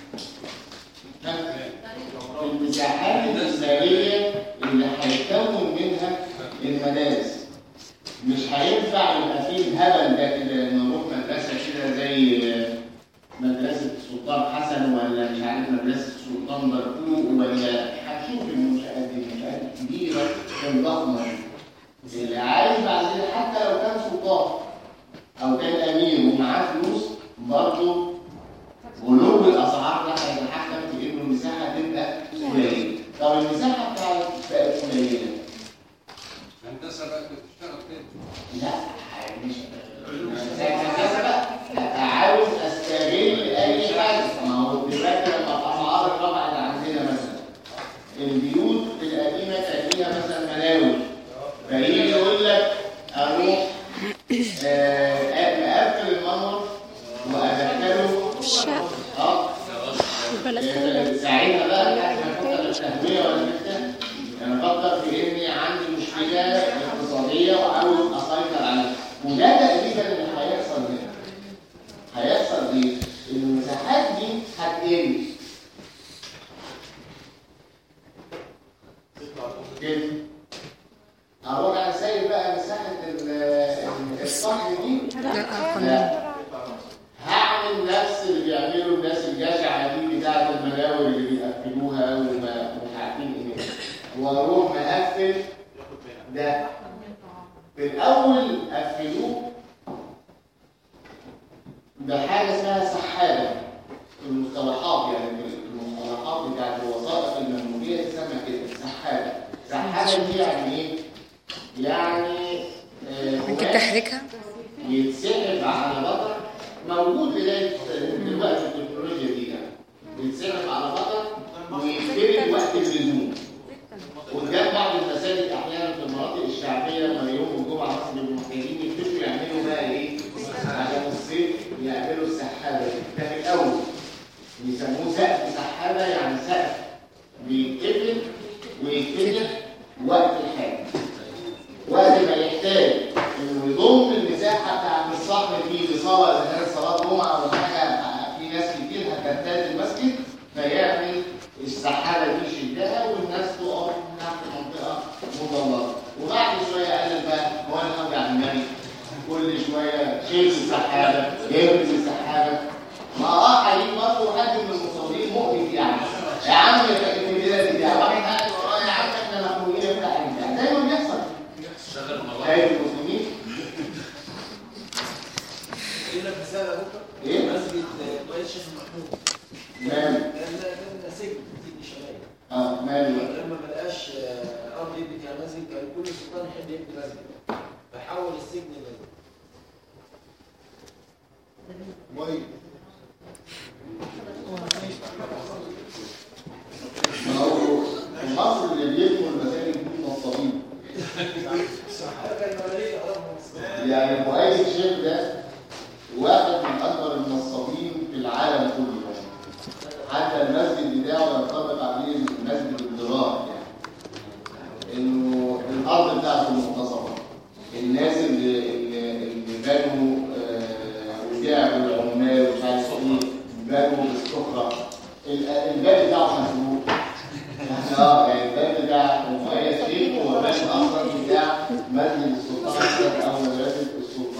Speaker 1: المساحات الإنسانية اللي هيتكون منها المدارس. مش هينفع يبقى فيه الهبل ده كده نروح مدرسه كده زي مدرسة سلطان حسن ولا مش عارف مدرسة سلطان برقوق ولا هتشوف المنشآت دي المنشآت الكبيرة الضخمة دي. اللي عايز بعد كده حتى لو كان سلطان أو كان أمير ومعاه فلوس برضه غلو الأسعار ده هيتحكم في إنه المساحة تبقى قليلة. طب المساحة بتاعت بقت قليلة.
Speaker 8: هندسه بقى بتشتغل كده
Speaker 1: لا مش زي الهندسه بقى أبقى عاوز استغل اي حاجه ما هو دلوقتي لما الاسعار اترفعت عندنا مثلا البيوت القديمه كان فيها مثلا مناوي فيجي يقول لك اروح آه، مقفل المنور وادخله
Speaker 7: الشقة
Speaker 1: اه
Speaker 7: البلكونة
Speaker 1: ساعتها بقى هفكر التهوية ولا كده انا بفكر في اني عندي مشكلة اقتصادية وعاوز اسيطر عليها وده تقريبا اللي هيحصل هنا هيحصل ايه؟ المساحات دي هتقل كده اروح انا سايب بقى مساحة ال- ال- الصحن دي
Speaker 2: لا قانون
Speaker 1: هعمل نفس اللي بيعمله الناس الجشعه دي بتاعه المناور اللي بيقفلوها وما- ومش عارفين ايه واروح مقفل ده في الاول قفلوه بحاجه اسمها سحابه المصطلحات يعني المصطلحات بتاعت الوظائف الممنوعيه تسمى كده سحابه سحابه دي يعني ايه؟ يعني آه،
Speaker 2: ممكن
Speaker 1: قماش
Speaker 2: تحركها
Speaker 1: يتسحب على بطر موجود بداية دلوقتي التكنولوجيا دي يعني بيتسحب على بطر ويتفرد وقت اللزوم قدام بعض المساجد احيانا في المناطق الشعبيه لما يوم الجمعه مثلا بيبقوا محتاجين يكتشفوا يعملوا بقى ايه عشان الصيف يعملوا السحابه دي ده في الاول يسموه سقف سحابه يعني سقف بيتقفل ويتفتح وقت الحاجه وقت ما يحتاج انه يضم المساحه بتاعت الصحن دي لصلاه اذا كانت صلاه جمعه ولا حاجه في ناس كتير هترتاد المسجد فيعمل السحابه دي يشدها والناس تقف تحت منطقه مضلله وبعد شويه قال بقى هو انا هرجع دماغي كل شويه شيل السحابه يهرس السحابه ما اه هيجي برضه حد من المصلين مؤذي يعني يا عم البلاد دي يا واحد قاعد يا عم احنا مخلوقين نفتح البتاع زي ما بيحصل
Speaker 6: شغل المروحه
Speaker 1: خير المسلمين
Speaker 5: يقول لك رساله بكره
Speaker 1: ايه
Speaker 5: مسجد قريه الشيخ محمود
Speaker 1: مال
Speaker 5: كان كان سجن سجن شباب
Speaker 1: اه مال
Speaker 5: لما ما لقاش آه، ارض يبني فيها مسجد كان كل سلطان يحب يبني مسجد فحول السجن لمسجد
Speaker 1: طيب ما هو في مصر اللي بيبنوا المساجد دي نصابين
Speaker 5: هذا كان مماليك أرضهم
Speaker 1: يعني مؤيد الشيخ ده واحد من اكبر النصابين في العالم كله حتى المسجد بتاعه ينطبق عليه مسجد الضرار يعني انه الارض بتاعته مختصره الناس اللي اللي, اللي بنوا آه، وجابوا العمال ومش عارف ايه بنوا بالسخره ال- الباب بتاعه مسروق يعني اه يعني الباب بتاع مؤيد الشيخ هو باب اصلا بتاع مسجد السلطان حسن او مدرسه السلطان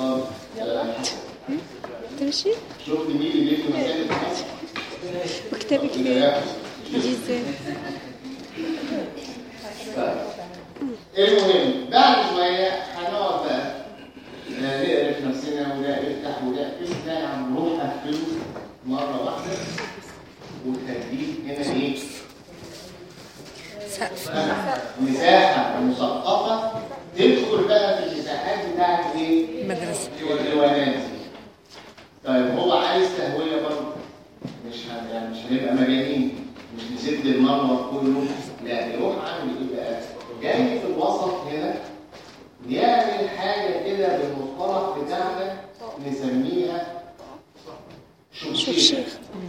Speaker 2: ماشي
Speaker 1: شفت مين اللي بيكتب مسائل في مصر؟
Speaker 2: وكتابك
Speaker 1: اللي
Speaker 2: فين
Speaker 1: ياخد.
Speaker 2: دي ازاي
Speaker 1: طيب. المهم بعد شويه هنقعد بقى آه، نقرف نفسنا ولا افتح ولا اقفل لا يا عم روح قفله مره واحده وخليه هنا ايه؟
Speaker 2: سقف
Speaker 1: مساحه مثقفه تدخل بقى في المساحات بتاعت ايه؟
Speaker 2: مدرسة
Speaker 1: الديوانات طيب هو عايز تهويه برضه مش ه- يعني مش هنبقى مجانين مش نسد المنور كله لا يروح عامل ايه بقى؟ جاي في الوسط هنا يعمل حاجه كده بالمصطلح بتاعنا نسميها
Speaker 2: شوف
Speaker 1: شوشيخ
Speaker 2: شيخ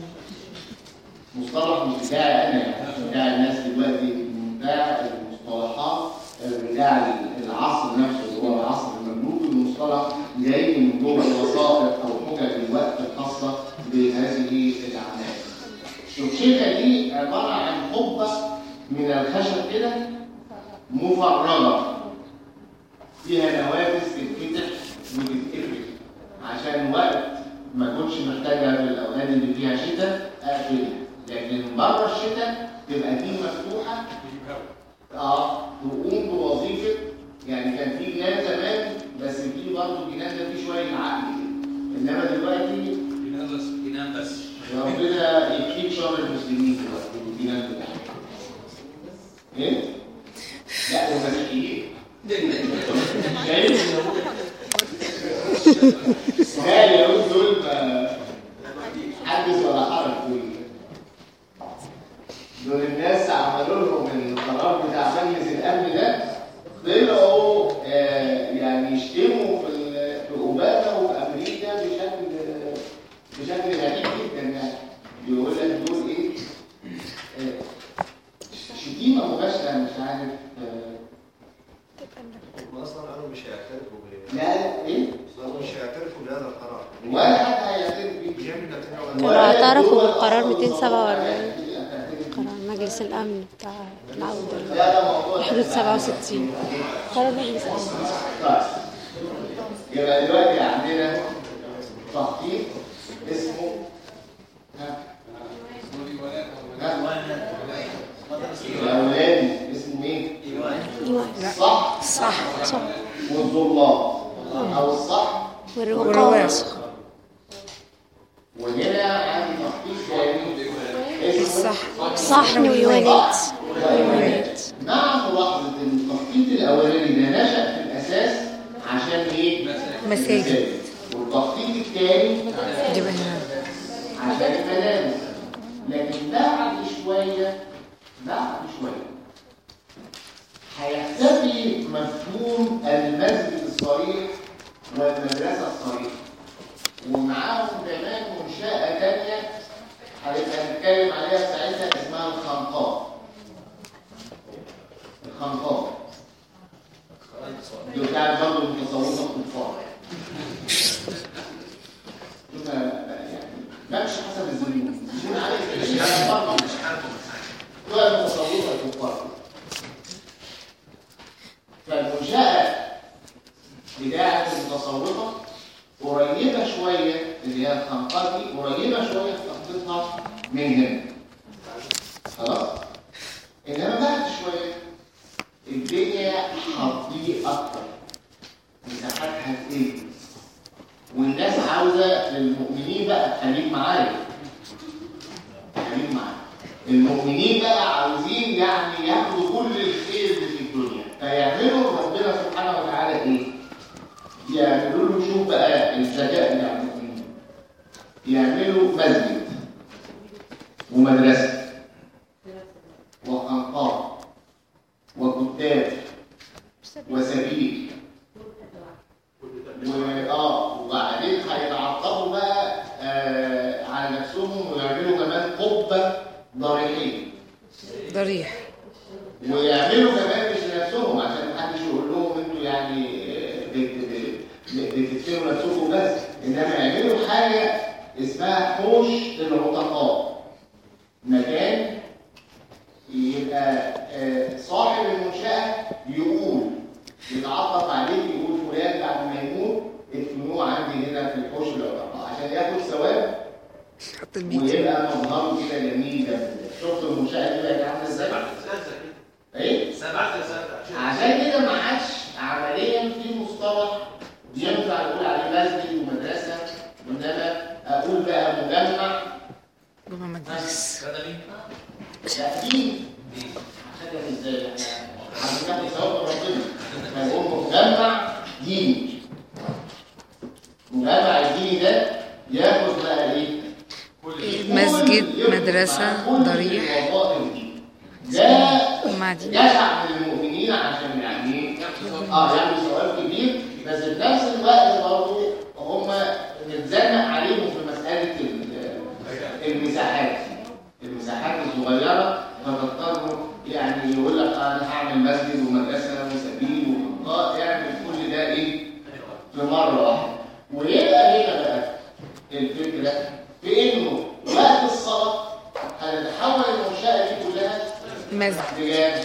Speaker 1: مصطلح مش بتاعي انا يعني مش بتاع الناس دلوقتي بتاع المصطلحات بتاع العصر نفسه اللي هو العصر المملوكي المصطلح جاي من جوه الوثائق او حجج الوقت الخاصه بهذه الاعمال. الشوشيكه دي عباره عن قبه من الخشب كده مفرغه فيها نوافذ تتفتح وتتقفل عشان وقت ما كنتش محتاجها في الاوقات اللي فيها شتاء اقفلها لكن بره الشتاء تبقى دي مفتوحه اه تقوم بوظيفه يعني كان في جنان زمان بس في برضه الجنان ده فيه شويه عقل كده. انما دلوقتي
Speaker 6: ينام بس
Speaker 1: ربنا يكفيك شر المسلمين دلوقتي والجنان بتاعهم ايه؟ لا والمسيحيين شايف؟ لا اليهود دول ما- حدث ولا حرج دول دول الناس عملوا لهم القرار بتاع مجلس الامن ده طلعوا آه، يعني يشتموا في ال- في اوباما وفي امريكا بشكل بشكل غريب جدا يعني يقول لك دول ايه آه، شتيمه مباشره مش عارف آه،
Speaker 9: هم اصلا قالوا مش هيعترفوا ب
Speaker 1: لا لا ايه
Speaker 9: قالوا مش هيعترفوا بهذا القرار
Speaker 1: ولا حد هيعترف بيه
Speaker 9: بيعمل نتنياهو
Speaker 2: كانوا
Speaker 1: ولا
Speaker 2: اعترفوا
Speaker 1: الدول
Speaker 2: بالقرار
Speaker 1: أصلاً
Speaker 2: 247
Speaker 1: هتعترف بيه.
Speaker 2: قرار مجلس الأمن بتاع العودة
Speaker 1: لا ده موضوع
Speaker 2: حدود 67 قرار مجلس الأمن
Speaker 1: طيب يبقى دلوقتي عندنا تخطيط اسمه ها ها الاولاني اسمه ايه؟
Speaker 2: ايوه
Speaker 1: الصح
Speaker 2: صح صح
Speaker 1: والظلام او الصح
Speaker 2: والرقاص
Speaker 1: وهنا عندي تخطيط ثاني اسمه
Speaker 2: صح صحن ويوانات ويوانات
Speaker 1: مع ملاحظه ان التخطيط الاولاني ده نشا في الاساس عشان ايه؟
Speaker 2: مساجد
Speaker 1: والتخطيط الثاني
Speaker 2: جبناها
Speaker 1: عشان المدارس لكن بعد شوية بعد شوية هيختفي مفهوم المسجد الصريح والمدرسة الصريحة ومعاهم كمان منشأة تانية هنبقى نتكلم عليها ساعتها اسمها الخنقاء الخنقاء دي بتاعت برضه المتصوفة الكفار شوف يعني ماشي حسب الزمن مش عارف مش عارف مش عارف دول المتصوفة الكفار فالمنشأة بتاعة المتصوفة قريبة شوية اللي هي الخنقات دي قريبة شوية في تخطيطها من هنا خلاص؟ إنما بعد شوية الدنيا هتضيق أكتر مساحاتها هتقل والناس عاوزة المؤمنين بقى خليك معايا خليك معايا المؤمنين بقى عاوزين يعني ياخدوا كل الخير اللي في الدنيا فيعملوا ربنا سبحانه وتعالى ايه؟ يعملوا له شوف بقى الذكاء بتاع المؤمنين يعملوا مسجد ومدرسة وخنقاء وكتاب وسبيل واه وبعدين هيتعقبوا بقى آه على نفسهم ويعملوا كمان قبه ضريحيه
Speaker 2: ضريح
Speaker 1: ويعملوا كمان مش لنفسهم عشان محدش يقول لهم انتوا يعني آه، بت- بت- بتدفنوا نفسكم بس انما يعملوا حاجه اسمها حوش العتقاء مكان يبقى آه، صاحب المنشأة يقول يتعطف عليه يقول فلان بعد ما يموت ادفنوه عندي هنا في الحوش العتقاء عشان ياخد ويبقى مظهره كده جميل جدا شفت المنشاه دي بقت عامله ازاي؟ ايه؟
Speaker 6: سبعة
Speaker 1: عشان كده ما عادش عمليا في مصطلح ينفع نقول عليه مسجد ومدرسه انما اقول بقى مجمع
Speaker 2: جمعة مدرسة
Speaker 6: خدمي
Speaker 1: لا دين خدها ازاي احنا عايزين ناخد ثواب ربنا فنقول مجمع ديني مجمع الديني ده ياخد بقى ايه؟
Speaker 2: مسجد
Speaker 1: كل-
Speaker 2: مدرسة
Speaker 1: كل
Speaker 2: ضريح
Speaker 1: الوظائف دي. ده
Speaker 2: معدن
Speaker 1: جشع من المؤمنين عشان يعني اه يعني سؤال كبير بس في نفس الوقت برضه هم متزنق عليهم في مساله ال- المساحات المساحات الصغيره فبيضطروا يعني يقول لك انا هعمل مسجد ومدرسه وسبيل وقاء اعمل كل ده ايه في مره واحده ويبقى هنا بقى الفكره في انه وقت الصلاه هنتحول المنشاه دي كلها
Speaker 2: مسجد
Speaker 1: رجال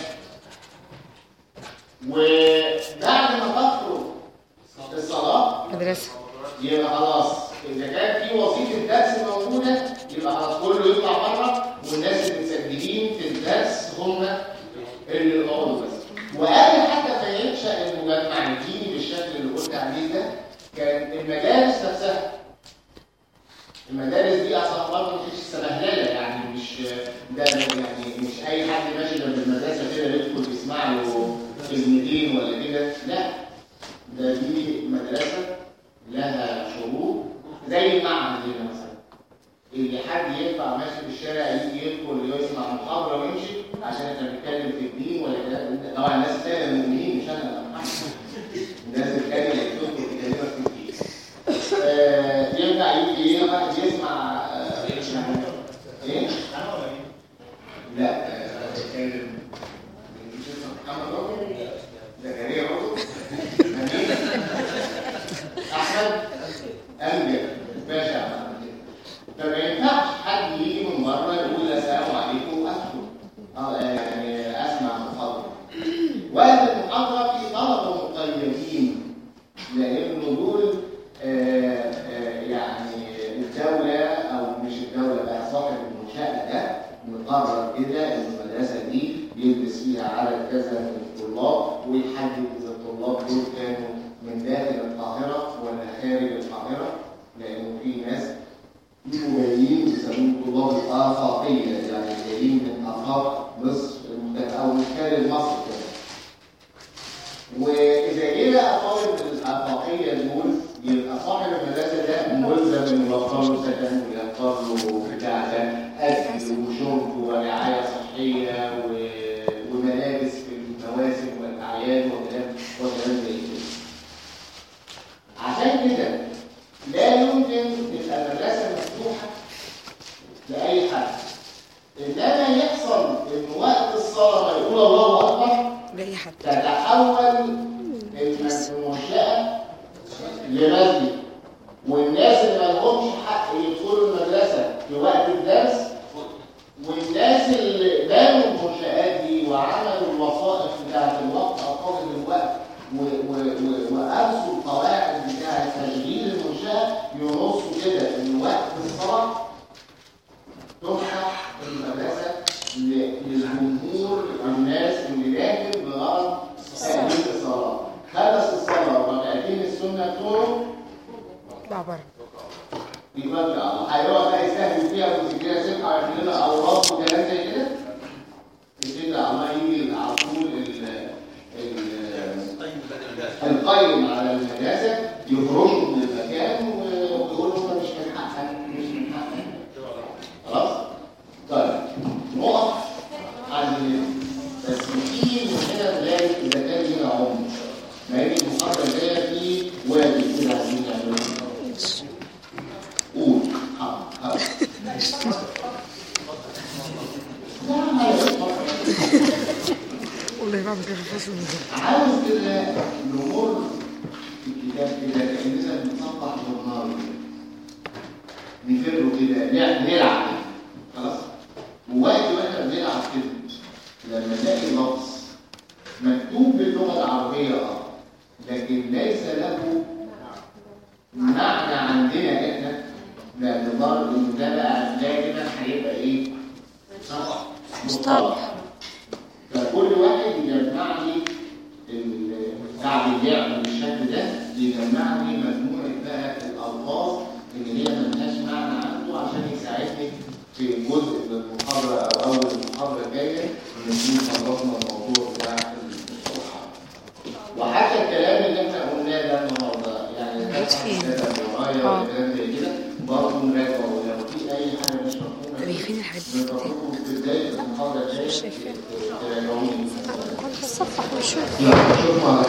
Speaker 1: وبعد ما تخرج الصلاة
Speaker 2: مدرسة
Speaker 1: يبقى خلاص إذا كان في وظيفة درس موجودة يبقى خلاص كله يطلع بره والناس اللي مسجلين في الدرس هم اللي يقعدوا بس وقبل حتى ما ينشأ المجمع الديني بالشكل اللي قلت عليه ده كان المدارس نفسها المدارس دي اصلا برضه مش سبهلله يعني مش ده يعني مش اي حد ماشي جنب المدرسه كده يدخل يسمع له كلمتين ولا كده لا ده دي مدرسه لها شروط زي المعهد هنا مثلا اللي حد ينفع ماشي في الشارع يجي يدخل يسمع محاضره ويمشي عشان احنا بنتكلم في الدين ولا كده طبعا الناس الثانيه المؤمنين مش انا الناس الثانيه اللي بتدخل تكلمك في الدين آه، ينفع يجي ايه واحد يسمع آه، ايه؟ لا آه، بتكلم مش اسمه محمد رجل زكريا رجل أمين احمد امجد باشا يا محمد. فما ينفعش حد يجي من بره يقول السلام عليكم وادخل اه يعني اسمع محاضره وقت المحاضره في طلبه مقيدين لانه دول آه، آه، يعني الدولة أو مش الدولة بقى صاحب المنشأة ده مقرر كده إن المدرسة دي يدرس فيها عدد كذا من الطلاب ويحدد إذا الطلاب دول كانوا من داخل القاهرة ولا خارج القاهرة لأنه في ناس بيبقوا جايين بيسموهم طلاب الآفاقية يعني جايين من آفاق مصر المختلفة أو من خارج مصر كمان واذا جه بقى طالب الافاقيه دول يبقى صاحب المدرسه ده ملزم انه يوفر له سكن ويوفر له بتاع ده اكل وشرب ورعايه صحيه و- وملابس في المواسم والاعياد وكلام وكلام زي كده. عشان كده لا يمكن تبقى المدرسه مفتوحه لاي حد انما يحصل ان وقت الصلاه ما يقول الله اكبر
Speaker 2: لأي حد
Speaker 1: تتحول المنشأة لمسجد والناس اللي ما لهمش حق يدخلوا المدرسة في وقت الدرس والناس اللي بنوا المنشآت دي وعملوا الوثائق بتاعت الوقت أقاضي الوقت و- و- و- وأرسوا القواعد بتاعت تشغيل المنشأة ينصوا كده إن وقت الصلاة تفتح المدرسة ل- للجمهور الناس اللي داخل بغرض تأدية الصلاة خلص الصلاة وركعتين السنة بتوعه
Speaker 2: اطلع بره
Speaker 1: يتوكل على الله هيقعد بقى يستهبل فيها ويسجلها سبعة ويعمل لنا أوراق وكلام زي كده يتكل على الله يجي على طول ال- ال- القيم على المدرسة يخرجوا من المكان ويقولوا انت مش من حقك مش من حقك خلاص؟ طيب نقف عند تسميتين وهنا نلاقي اذا كان لنا عمر ما يجي المحاضره الجايه في واجب كده عايزين نعمله قول حاضر حاضر لا ما يصبر.
Speaker 2: والله بعمل كده في الفصل ده
Speaker 1: عاوز كده نمر في الكتاب كده كأننا بنصفح جورنال نفره كده نلعب نلعب كده. خلاص ووقت واحنا بنلعب كده لما نلاقي لفظ مكتوب باللغه العربيه اه لكن ليس له معنى عندنا احنا باعتبار انه ده بقى المصطلح فكل واحد يجمع لي ال- بعد اللعب بالشكل ده يجمع لي مجموعه بقى الالفاظ اللي هي ملهاش معنى عنده عشان يساعدني في جزء من المحاضره او اول المحاضره الجايه نكون خلصنا الموضوع بتاع المصطلحات. وحتى الكلام اللي احنا قلناه ده النهارده يعني
Speaker 2: موجود فين؟
Speaker 1: كده ورايا
Speaker 2: آه.
Speaker 1: وكلام زي كده برضه نراجعه ولو في اي حاجه مش مفهومه
Speaker 2: طب فين الحاجات دي؟
Speaker 1: نفهمكم في بدايه المحاضره الجايه
Speaker 2: مش شايفاها.
Speaker 1: تراجعوني
Speaker 2: الصفحة وشوف
Speaker 1: يلا شكرا